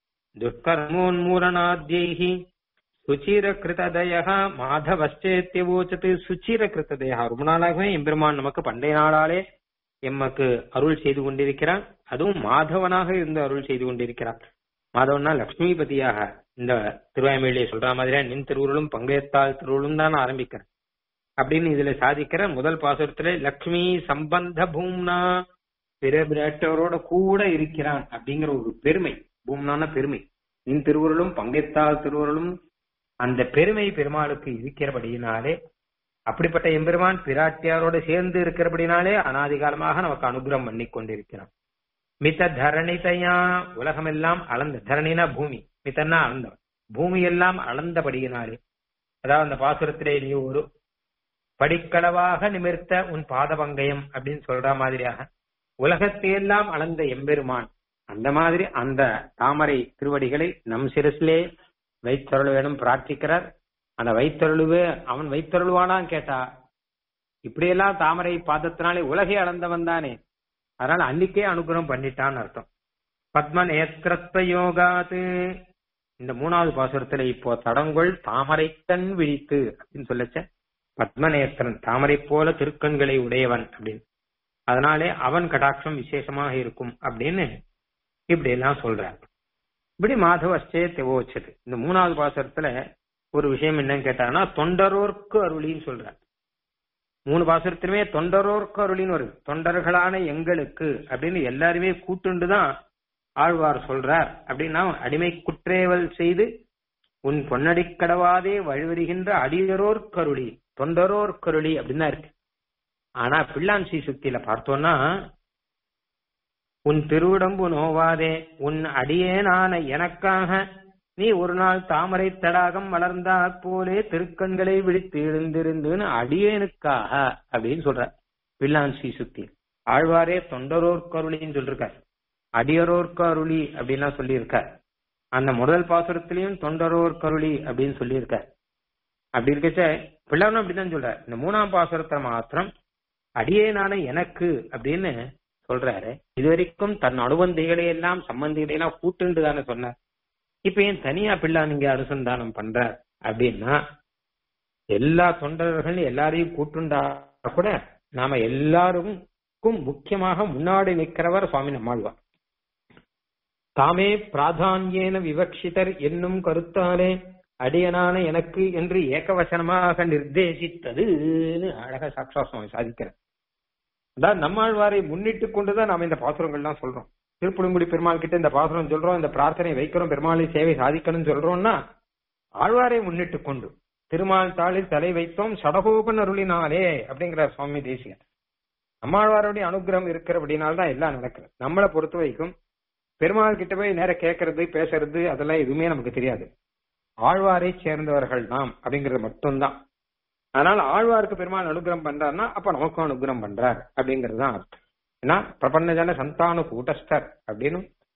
दुष्कर्मोन्मूलनाद्यैः சுச்சிரகிருததயா மாதவச்சேத்தியவோச்சத்து சுச்சிரகிருததயா ரொம்ப நாளாகவே எம்பெருமான் நமக்கு பண்டைய நாளாலே எம்மக்கு அருள் செய்து கொண்டிருக்கிறான் அதுவும் மாதவனாக இருந்து அருள் செய்து கொண்டிருக்கிறான் மாதவன்னா லக்ஷ்மிபதியாக இந்த திருவாய்மொழியை சொல்ற மாதிரியா நின் திருவுருளும் பங்கேற்றால் திருவுருளும் தான் ஆரம்பிக்கிறேன் அப்படின்னு இதுல சாதிக்கிற முதல் பாசுரத்துல லக்ஷ்மி சம்பந்த பூம்னா பிற பிராட்டவரோட கூட இருக்கிறான் அப்படிங்கிற ஒரு பெருமை பூம்னான பெருமை நின் திருவுருளும் பங்கேற்றால் திருவுருளும் அந்த பெருமை பெருமாளுக்கு இருக்கிறபடியினாலே அப்படிப்பட்ட எம்பெருமான் பிராட்டியாரோட சேர்ந்து இருக்கிறபடினாலே அனாதிகாலமாக நமக்கு அனுகிரகம் பண்ணி கொண்டிருக்கிறான் மித தரணிதையா உலகமெல்லாம் அளந்த தரணினா பூமி மிதன்னா அளந்தவன் பூமி எல்லாம் அளந்தபடியினாலே அதாவது அந்த பாசுரத்திலே நீ ஒரு படிக்களவாக நிமிர்த்த உன் பாதபங்கயம் அப்படின்னு சொல்ற மாதிரியாக உலகத்தையெல்லாம் அளந்த எம்பெருமான் அந்த மாதிரி அந்த தாமரை திருவடிகளை நம் சிரசிலே வைத்தருள் வேணும் பிரார்த்திக்கிறார் அந்த வைத்தருளுவே அவன் வைத்தருளுவானான்னு கேட்டா இப்படியெல்லாம் தாமரை பாதத்தினாலே உலகை அளந்தவன் தானே அதனால அன்னைக்கே அனுகிரகம் பண்ணிட்டான்னு அர்த்தம் பத்ம நேத்திரத்வ யோகாது இந்த மூணாவது பாசுரத்துல இப்போ தடங்கொள் தாமரை கண் விழித்து அப்படின்னு சொல்லச்ச பத்மநேத்திரன் தாமரை போல திருக்கண்களை உடையவன் அப்படின்னு அதனாலே அவன் கடாட்சம் விசேஷமாக இருக்கும் அப்படின்னு இப்படி எல்லாம் சொல்றார் இப்படி மாதவஸ்டே தெவோச்சது இந்த மூணாவது பாசரத்துல ஒரு விஷயம் என்னன்னு கேட்டாங்கன்னா தொண்டரோர்க்கு அருளின்னு சொல்றார் மூணு பாசுரத்திலுமே தொண்டரோர்க்கு அருளின்னு வருது தொண்டர்களான எங்களுக்கு அப்படின்னு எல்லாருமே கூட்டுண்டு தான் ஆழ்வார் சொல்றார் அப்படின்னா அடிமை குற்றேவல் செய்து உன் பொன்னடி கடவாதே வழிவருகின்ற அடியரோர் கருளி தொண்டரோர் கருளி அப்படின்னு தான் இருக்கு ஆனா பிள்ளான் சுத்தியில பார்த்தோம்னா உன் திருவுடம்பு நோவாதே உன் அடியேனான எனக்காக நீ ஒரு நாள் தாமரை தடாகம் வளர்ந்தா போலே திருக்கண்களை விழித்து எழுந்திருந்துன்னு அடியேனுக்காக அப்படின்னு சொல்ற பிள்ளான் சுத்தி ஆழ்வாரே தொண்டரோர் கருளின்னு சொல்லிருக்கார் அடியரோர் கருளி அப்படின்லாம் சொல்லியிருக்கார் அந்த முதல் பாசுரத்திலையும் தொண்டரோர் கருளி அப்படின்னு சொல்லியிருக்கார் அப்படி இருக்கச்ச பிள்ளாரும் அப்படிதான் சொல்றார் இந்த மூணாம் பாசுரத்தை மாத்திரம் அடியேனான எனக்கு அப்படின்னு சொல்றாரு இது வரைக்கும் தன் அனுபந்திகளை எல்லாம் சம்பந்திகளை எல்லாம் கூட்டுண்டு தானே சொன்னார் இப்ப ஏன் தனியா பிள்ளை நீங்க அனுசந்தானம் பண்ற அப்படின்னா எல்லா தொண்டர்கள் எல்லாரையும் கூட்டுண்டா கூட நாம எல்லாருக்கும் முக்கியமாக முன்னாடி நிற்கிறவர் சுவாமி நம்மாழ்வார் தாமே பிராதான்யேன விவக்ஷிதர் என்னும் கருத்தாலே அடியனான எனக்கு என்று ஏகவசனமாக நிர்தேசித்ததுன்னு அழகா சாட்சா சுவாமி சாதிக்கிறார் அதான் நம்மாழ்வாரை முன்னிட்டு கொண்டுதான் நாம இந்த பாசுரங்கள்லாம் சொல்றோம் திருப்புளிங்குடி பெருமாள் கிட்ட இந்த பாசுரம் சொல்றோம் இந்த பிரார்த்தனை வைக்கிறோம் பெருமாளை சேவை சாதிக்கணும்னு சொல்றோம்னா ஆழ்வாரை முன்னிட்டு கொண்டு திருமால் தாளில் தலை வைத்தோம் சடகோபன் அருளினாலே அப்படிங்கிற சுவாமி தேசியன் நம்மாழ்வாருடைய அனுகிரகம் இருக்கிறபடினால்தான் எல்லாம் நடக்குது நம்மளை பொறுத்த வரைக்கும் பெருமாள் கிட்ட போய் நேர கேட்கறது பேசுறது அதெல்லாம் எதுவுமே நமக்கு தெரியாது ஆழ்வாரை சேர்ந்தவர்கள் நாம் அப்படிங்கிறது மட்டும்தான் அதனால ஆழ்வாருக்கு பெருமாள் அனுகிரகம் பண்றாருன்னா அப்ப நமக்கும் அனுகிரகம் பண்றார் அப்படிங்கிறது தான் அர்த்தம் ஏன்னா பிரபன்னஜன சந்தானு கூட்டஸ்தர் அப்படின்னு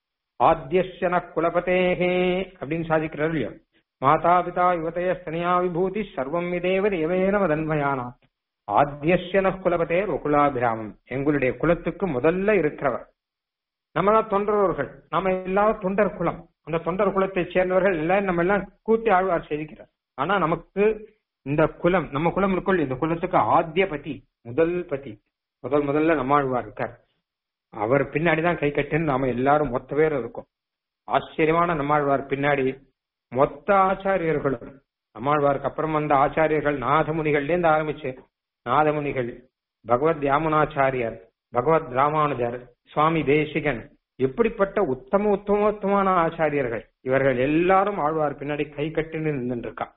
ஆத்தியசன குலபதேகே அப்படின்னு சாதிக்கிறார் இல்லையோ மாதா பிதா யுவதய ஸ்தனியா விபூதி சர்வம் விதேவ தேவேன மதன்மயானா ஆத்தியசன குலபதே ருகுலாபிராமம் எங்களுடைய குலத்துக்கு முதல்ல இருக்கிறவர் நம்ம தான் தொண்டர்கள் நம்ம எல்லாரும் தொண்டர் குலம் அந்த தொண்டர் குலத்தை சேர்ந்தவர்கள் எல்லாம் நம்ம எல்லாம் கூட்டி ஆழ்வார் செய்திக்கிறார் ஆனா நமக்கு இந்த குலம் நம்ம குலம் இருக்குள் இந்த குலத்துக்கு ஆத்திய பதி முதல் பதி முதல் முதல்ல நம்மாழ்வார் இருக்கார் அவர் பின்னாடிதான் கை கட்டுன்னு நாம எல்லாரும் மொத்த பேர் இருக்கோம் ஆச்சரியமான நம்மாழ்வார் பின்னாடி மொத்த ஆச்சாரியர்களும் நம்மாழ்வாருக்கு அப்புறம் வந்த ஆச்சாரியர்கள் நாதமுனிகள்ல இருந்து ஆரம்பிச்சு நாதமுனிகள் பகவத் யாமுனாச்சாரியர் பகவத் ராமானுஜர் சுவாமி தேசிகன் எப்படிப்பட்ட உத்தம உத்தமோத்தமான ஆச்சாரியர்கள் இவர்கள் எல்லாரும் ஆழ்வார் பின்னாடி கை கட்டின்னு நின்று இருக்கா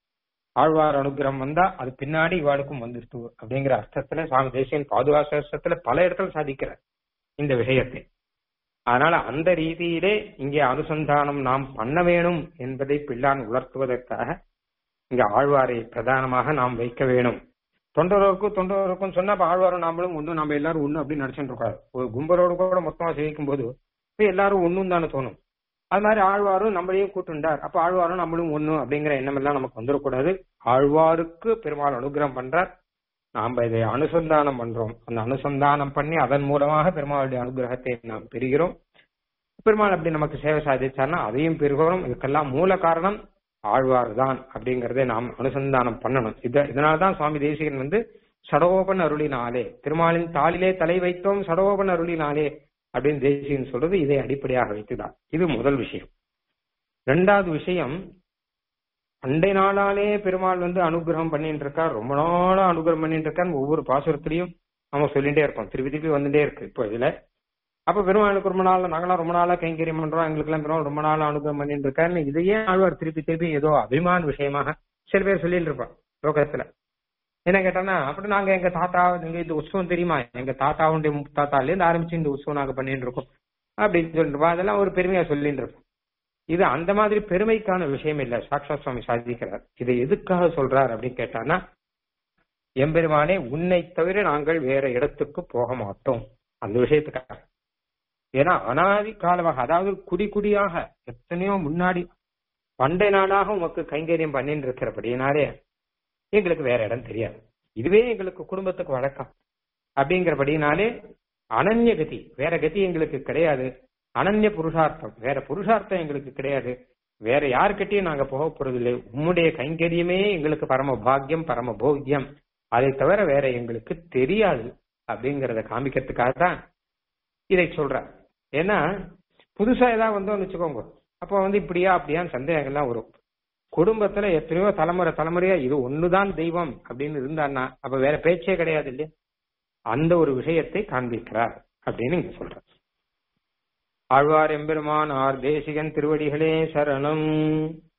ஆழ்வார் அனுகிரகம் வந்தா அது பின்னாடி இவாளுக்கும் வந்துருத்து அப்படிங்கிற அர்த்தத்துல சுவாமி தேசியன் பாதுகாசத்துல பல இடத்துல சாதிக்கிறார் இந்த விஷயத்தை அதனால அந்த ரீதியிலே இங்கே அனுசந்தானம் நாம் பண்ண வேணும் என்பதை பிள்ளான் உணர்த்துவதற்காக இங்க ஆழ்வாரை பிரதானமாக நாம் வைக்க வேணும் தொண்டரோருக்கும் தொண்டரோருக்கும் சொன்னா அப்ப ஆழ்வாரும் நாமளும் ஒண்ணு நம்ம எல்லாரும் ஒண்ணு அப்படின்னு நினைச்சுட்டு இருக்காரு ஒரு கும்பலோடு கூட மொத்தமா சேவிக்கும் போது இப்ப எல்லாரும் ஒண்ணும் தானே தோணும் அது மாதிரி ஆழ்வாரும் நம்மளையும் கூட்டுண்டார் அப்ப ஆழ்வாரும் நம்மளும் ஒண்ணு அப்படிங்கிற எண்ணம் எல்லாம் நமக்கு வந்துடக்கூடாது ஆழ்வாருக்கு பெருமாள் அனுகிரகம் பண்றார் நாம இதை அனுசந்தானம் பண்றோம் அந்த அனுசந்தானம் பண்ணி அதன் மூலமாக பெருமாளுடைய அனுகிரகத்தை நாம் பெறுகிறோம் பெருமாள் அப்படி நமக்கு சேவை சாதிச்சார்னா அதையும் பெறுகிறோம் இதுக்கெல்லாம் மூல காரணம் ஆழ்வார் தான் அப்படிங்கறதை நாம் அனுசந்தானம் பண்ணணும் இத இதனால்தான் சுவாமி தேசிகன் வந்து சடோபன் அருளினாலே திருமாலின் தாளிலே தலை வைத்தோம் சடோபன் அருளினாலே அப்படின்னு தேசிகன் சொல்றது இதை அடிப்படையாக வைத்துதான் இது முதல் விஷயம் ரெண்டாவது விஷயம் அண்டை நாளாலே பெருமாள் வந்து அனுகிரகம் பண்ணிட்டு இருக்கார் ரொம்ப நாளா அனுகிரகம் பண்ணிட்டு இருக்கார் ஒவ்வொரு பாசுரத்திலையும் நம்ம சொல்லிட்டே இருக்கோம் திருப்பி திருப்பி வந்துட்டே இருக்கு இப்போ இதுல அப்ப பெருமாளுக்கு ரொம்ப நாள் நாங்களாம் ரொம்ப நாளா கைங்கரியம் பண்றோம் எங்களுக்கு எல்லாம் பெருமாள் ரொம்ப நாளா அனுகிரகம் பண்ணிட்டு இருக்காருன்னு இதையே ஆழ்வார் திருப்பி திருப்பி ஏதோ அபிமான விஷயமாக சில பேர் சொல்லிட்டு இருப்பான் லோகத்துல என்ன கேட்டானா அப்படி நாங்க எங்க தாத்தா நீங்க இந்த உற்சவம் தெரியுமா எங்க தாத்தாவுடைய தாத்தால இருந்து ஆரம்பிச்சு இந்த உற்சவம் நாங்க பண்ணிட்டு இருக்கோம் அப்படின்னு சொல்லிட்டு அதெல்லாம் ஒரு பெருமையா சொல்லிட்டு இருப்போம் இது அந்த மாதிரி பெருமைக்கான விஷயம் இல்ல சாக்ஷா சுவாமி சாதிக்கிறார் இதை எதுக்காக சொல்றார் அப்படின்னு கேட்டானா எம்பெருமானே உன்னை தவிர நாங்கள் வேற இடத்துக்கு போக மாட்டோம் அந்த விஷயத்துக்காக ஏன்னா அனாதி காலமாக அதாவது குடி குடியாக எத்தனையோ முன்னாடி பண்டை நாளாக உமக்கு கைங்கரியம் பண்ணிட்டு இருக்கிறபடினாலே எங்களுக்கு வேற இடம் தெரியாது இதுவே எங்களுக்கு குடும்பத்துக்கு வழக்கம் அப்படிங்கிறபடினாலே அனன்ய கதி வேற கதி எங்களுக்கு கிடையாது அனன்ய புருஷார்த்தம் வேற புருஷார்த்தம் எங்களுக்கு கிடையாது வேற யாருக்கிட்டையும் நாங்க போக போறதில்லை உம்முடைய கைங்கரியமே எங்களுக்கு பரம பாக்கியம் பரம போக்கியம் அதை தவிர வேற எங்களுக்கு தெரியாது அப்படிங்கறத காமிக்கிறதுக்காக தான் இதை சொல்ற ஏன்னா புதுசா ஏதாவது வந்தோம்னு வச்சுக்கோங்க அப்ப வந்து இப்படியா அப்படியான்னு சந்தேகங்கள்லாம் வரும் குடும்பத்துல எத்தனையோ தலைமுறை தலைமுறையா இது ஒண்ணுதான் தெய்வம் அப்படின்னு இருந்தான்னா அப்ப வேற பேச்சே கிடையாது இல்லையா அந்த ஒரு விஷயத்தை காண்பிக்கிறார் அப்படின்னு இங்க சொல்ற ஆழ்வார் எம்பெருமான் ஆர் தேசிகன் திருவடிகளே சரணம்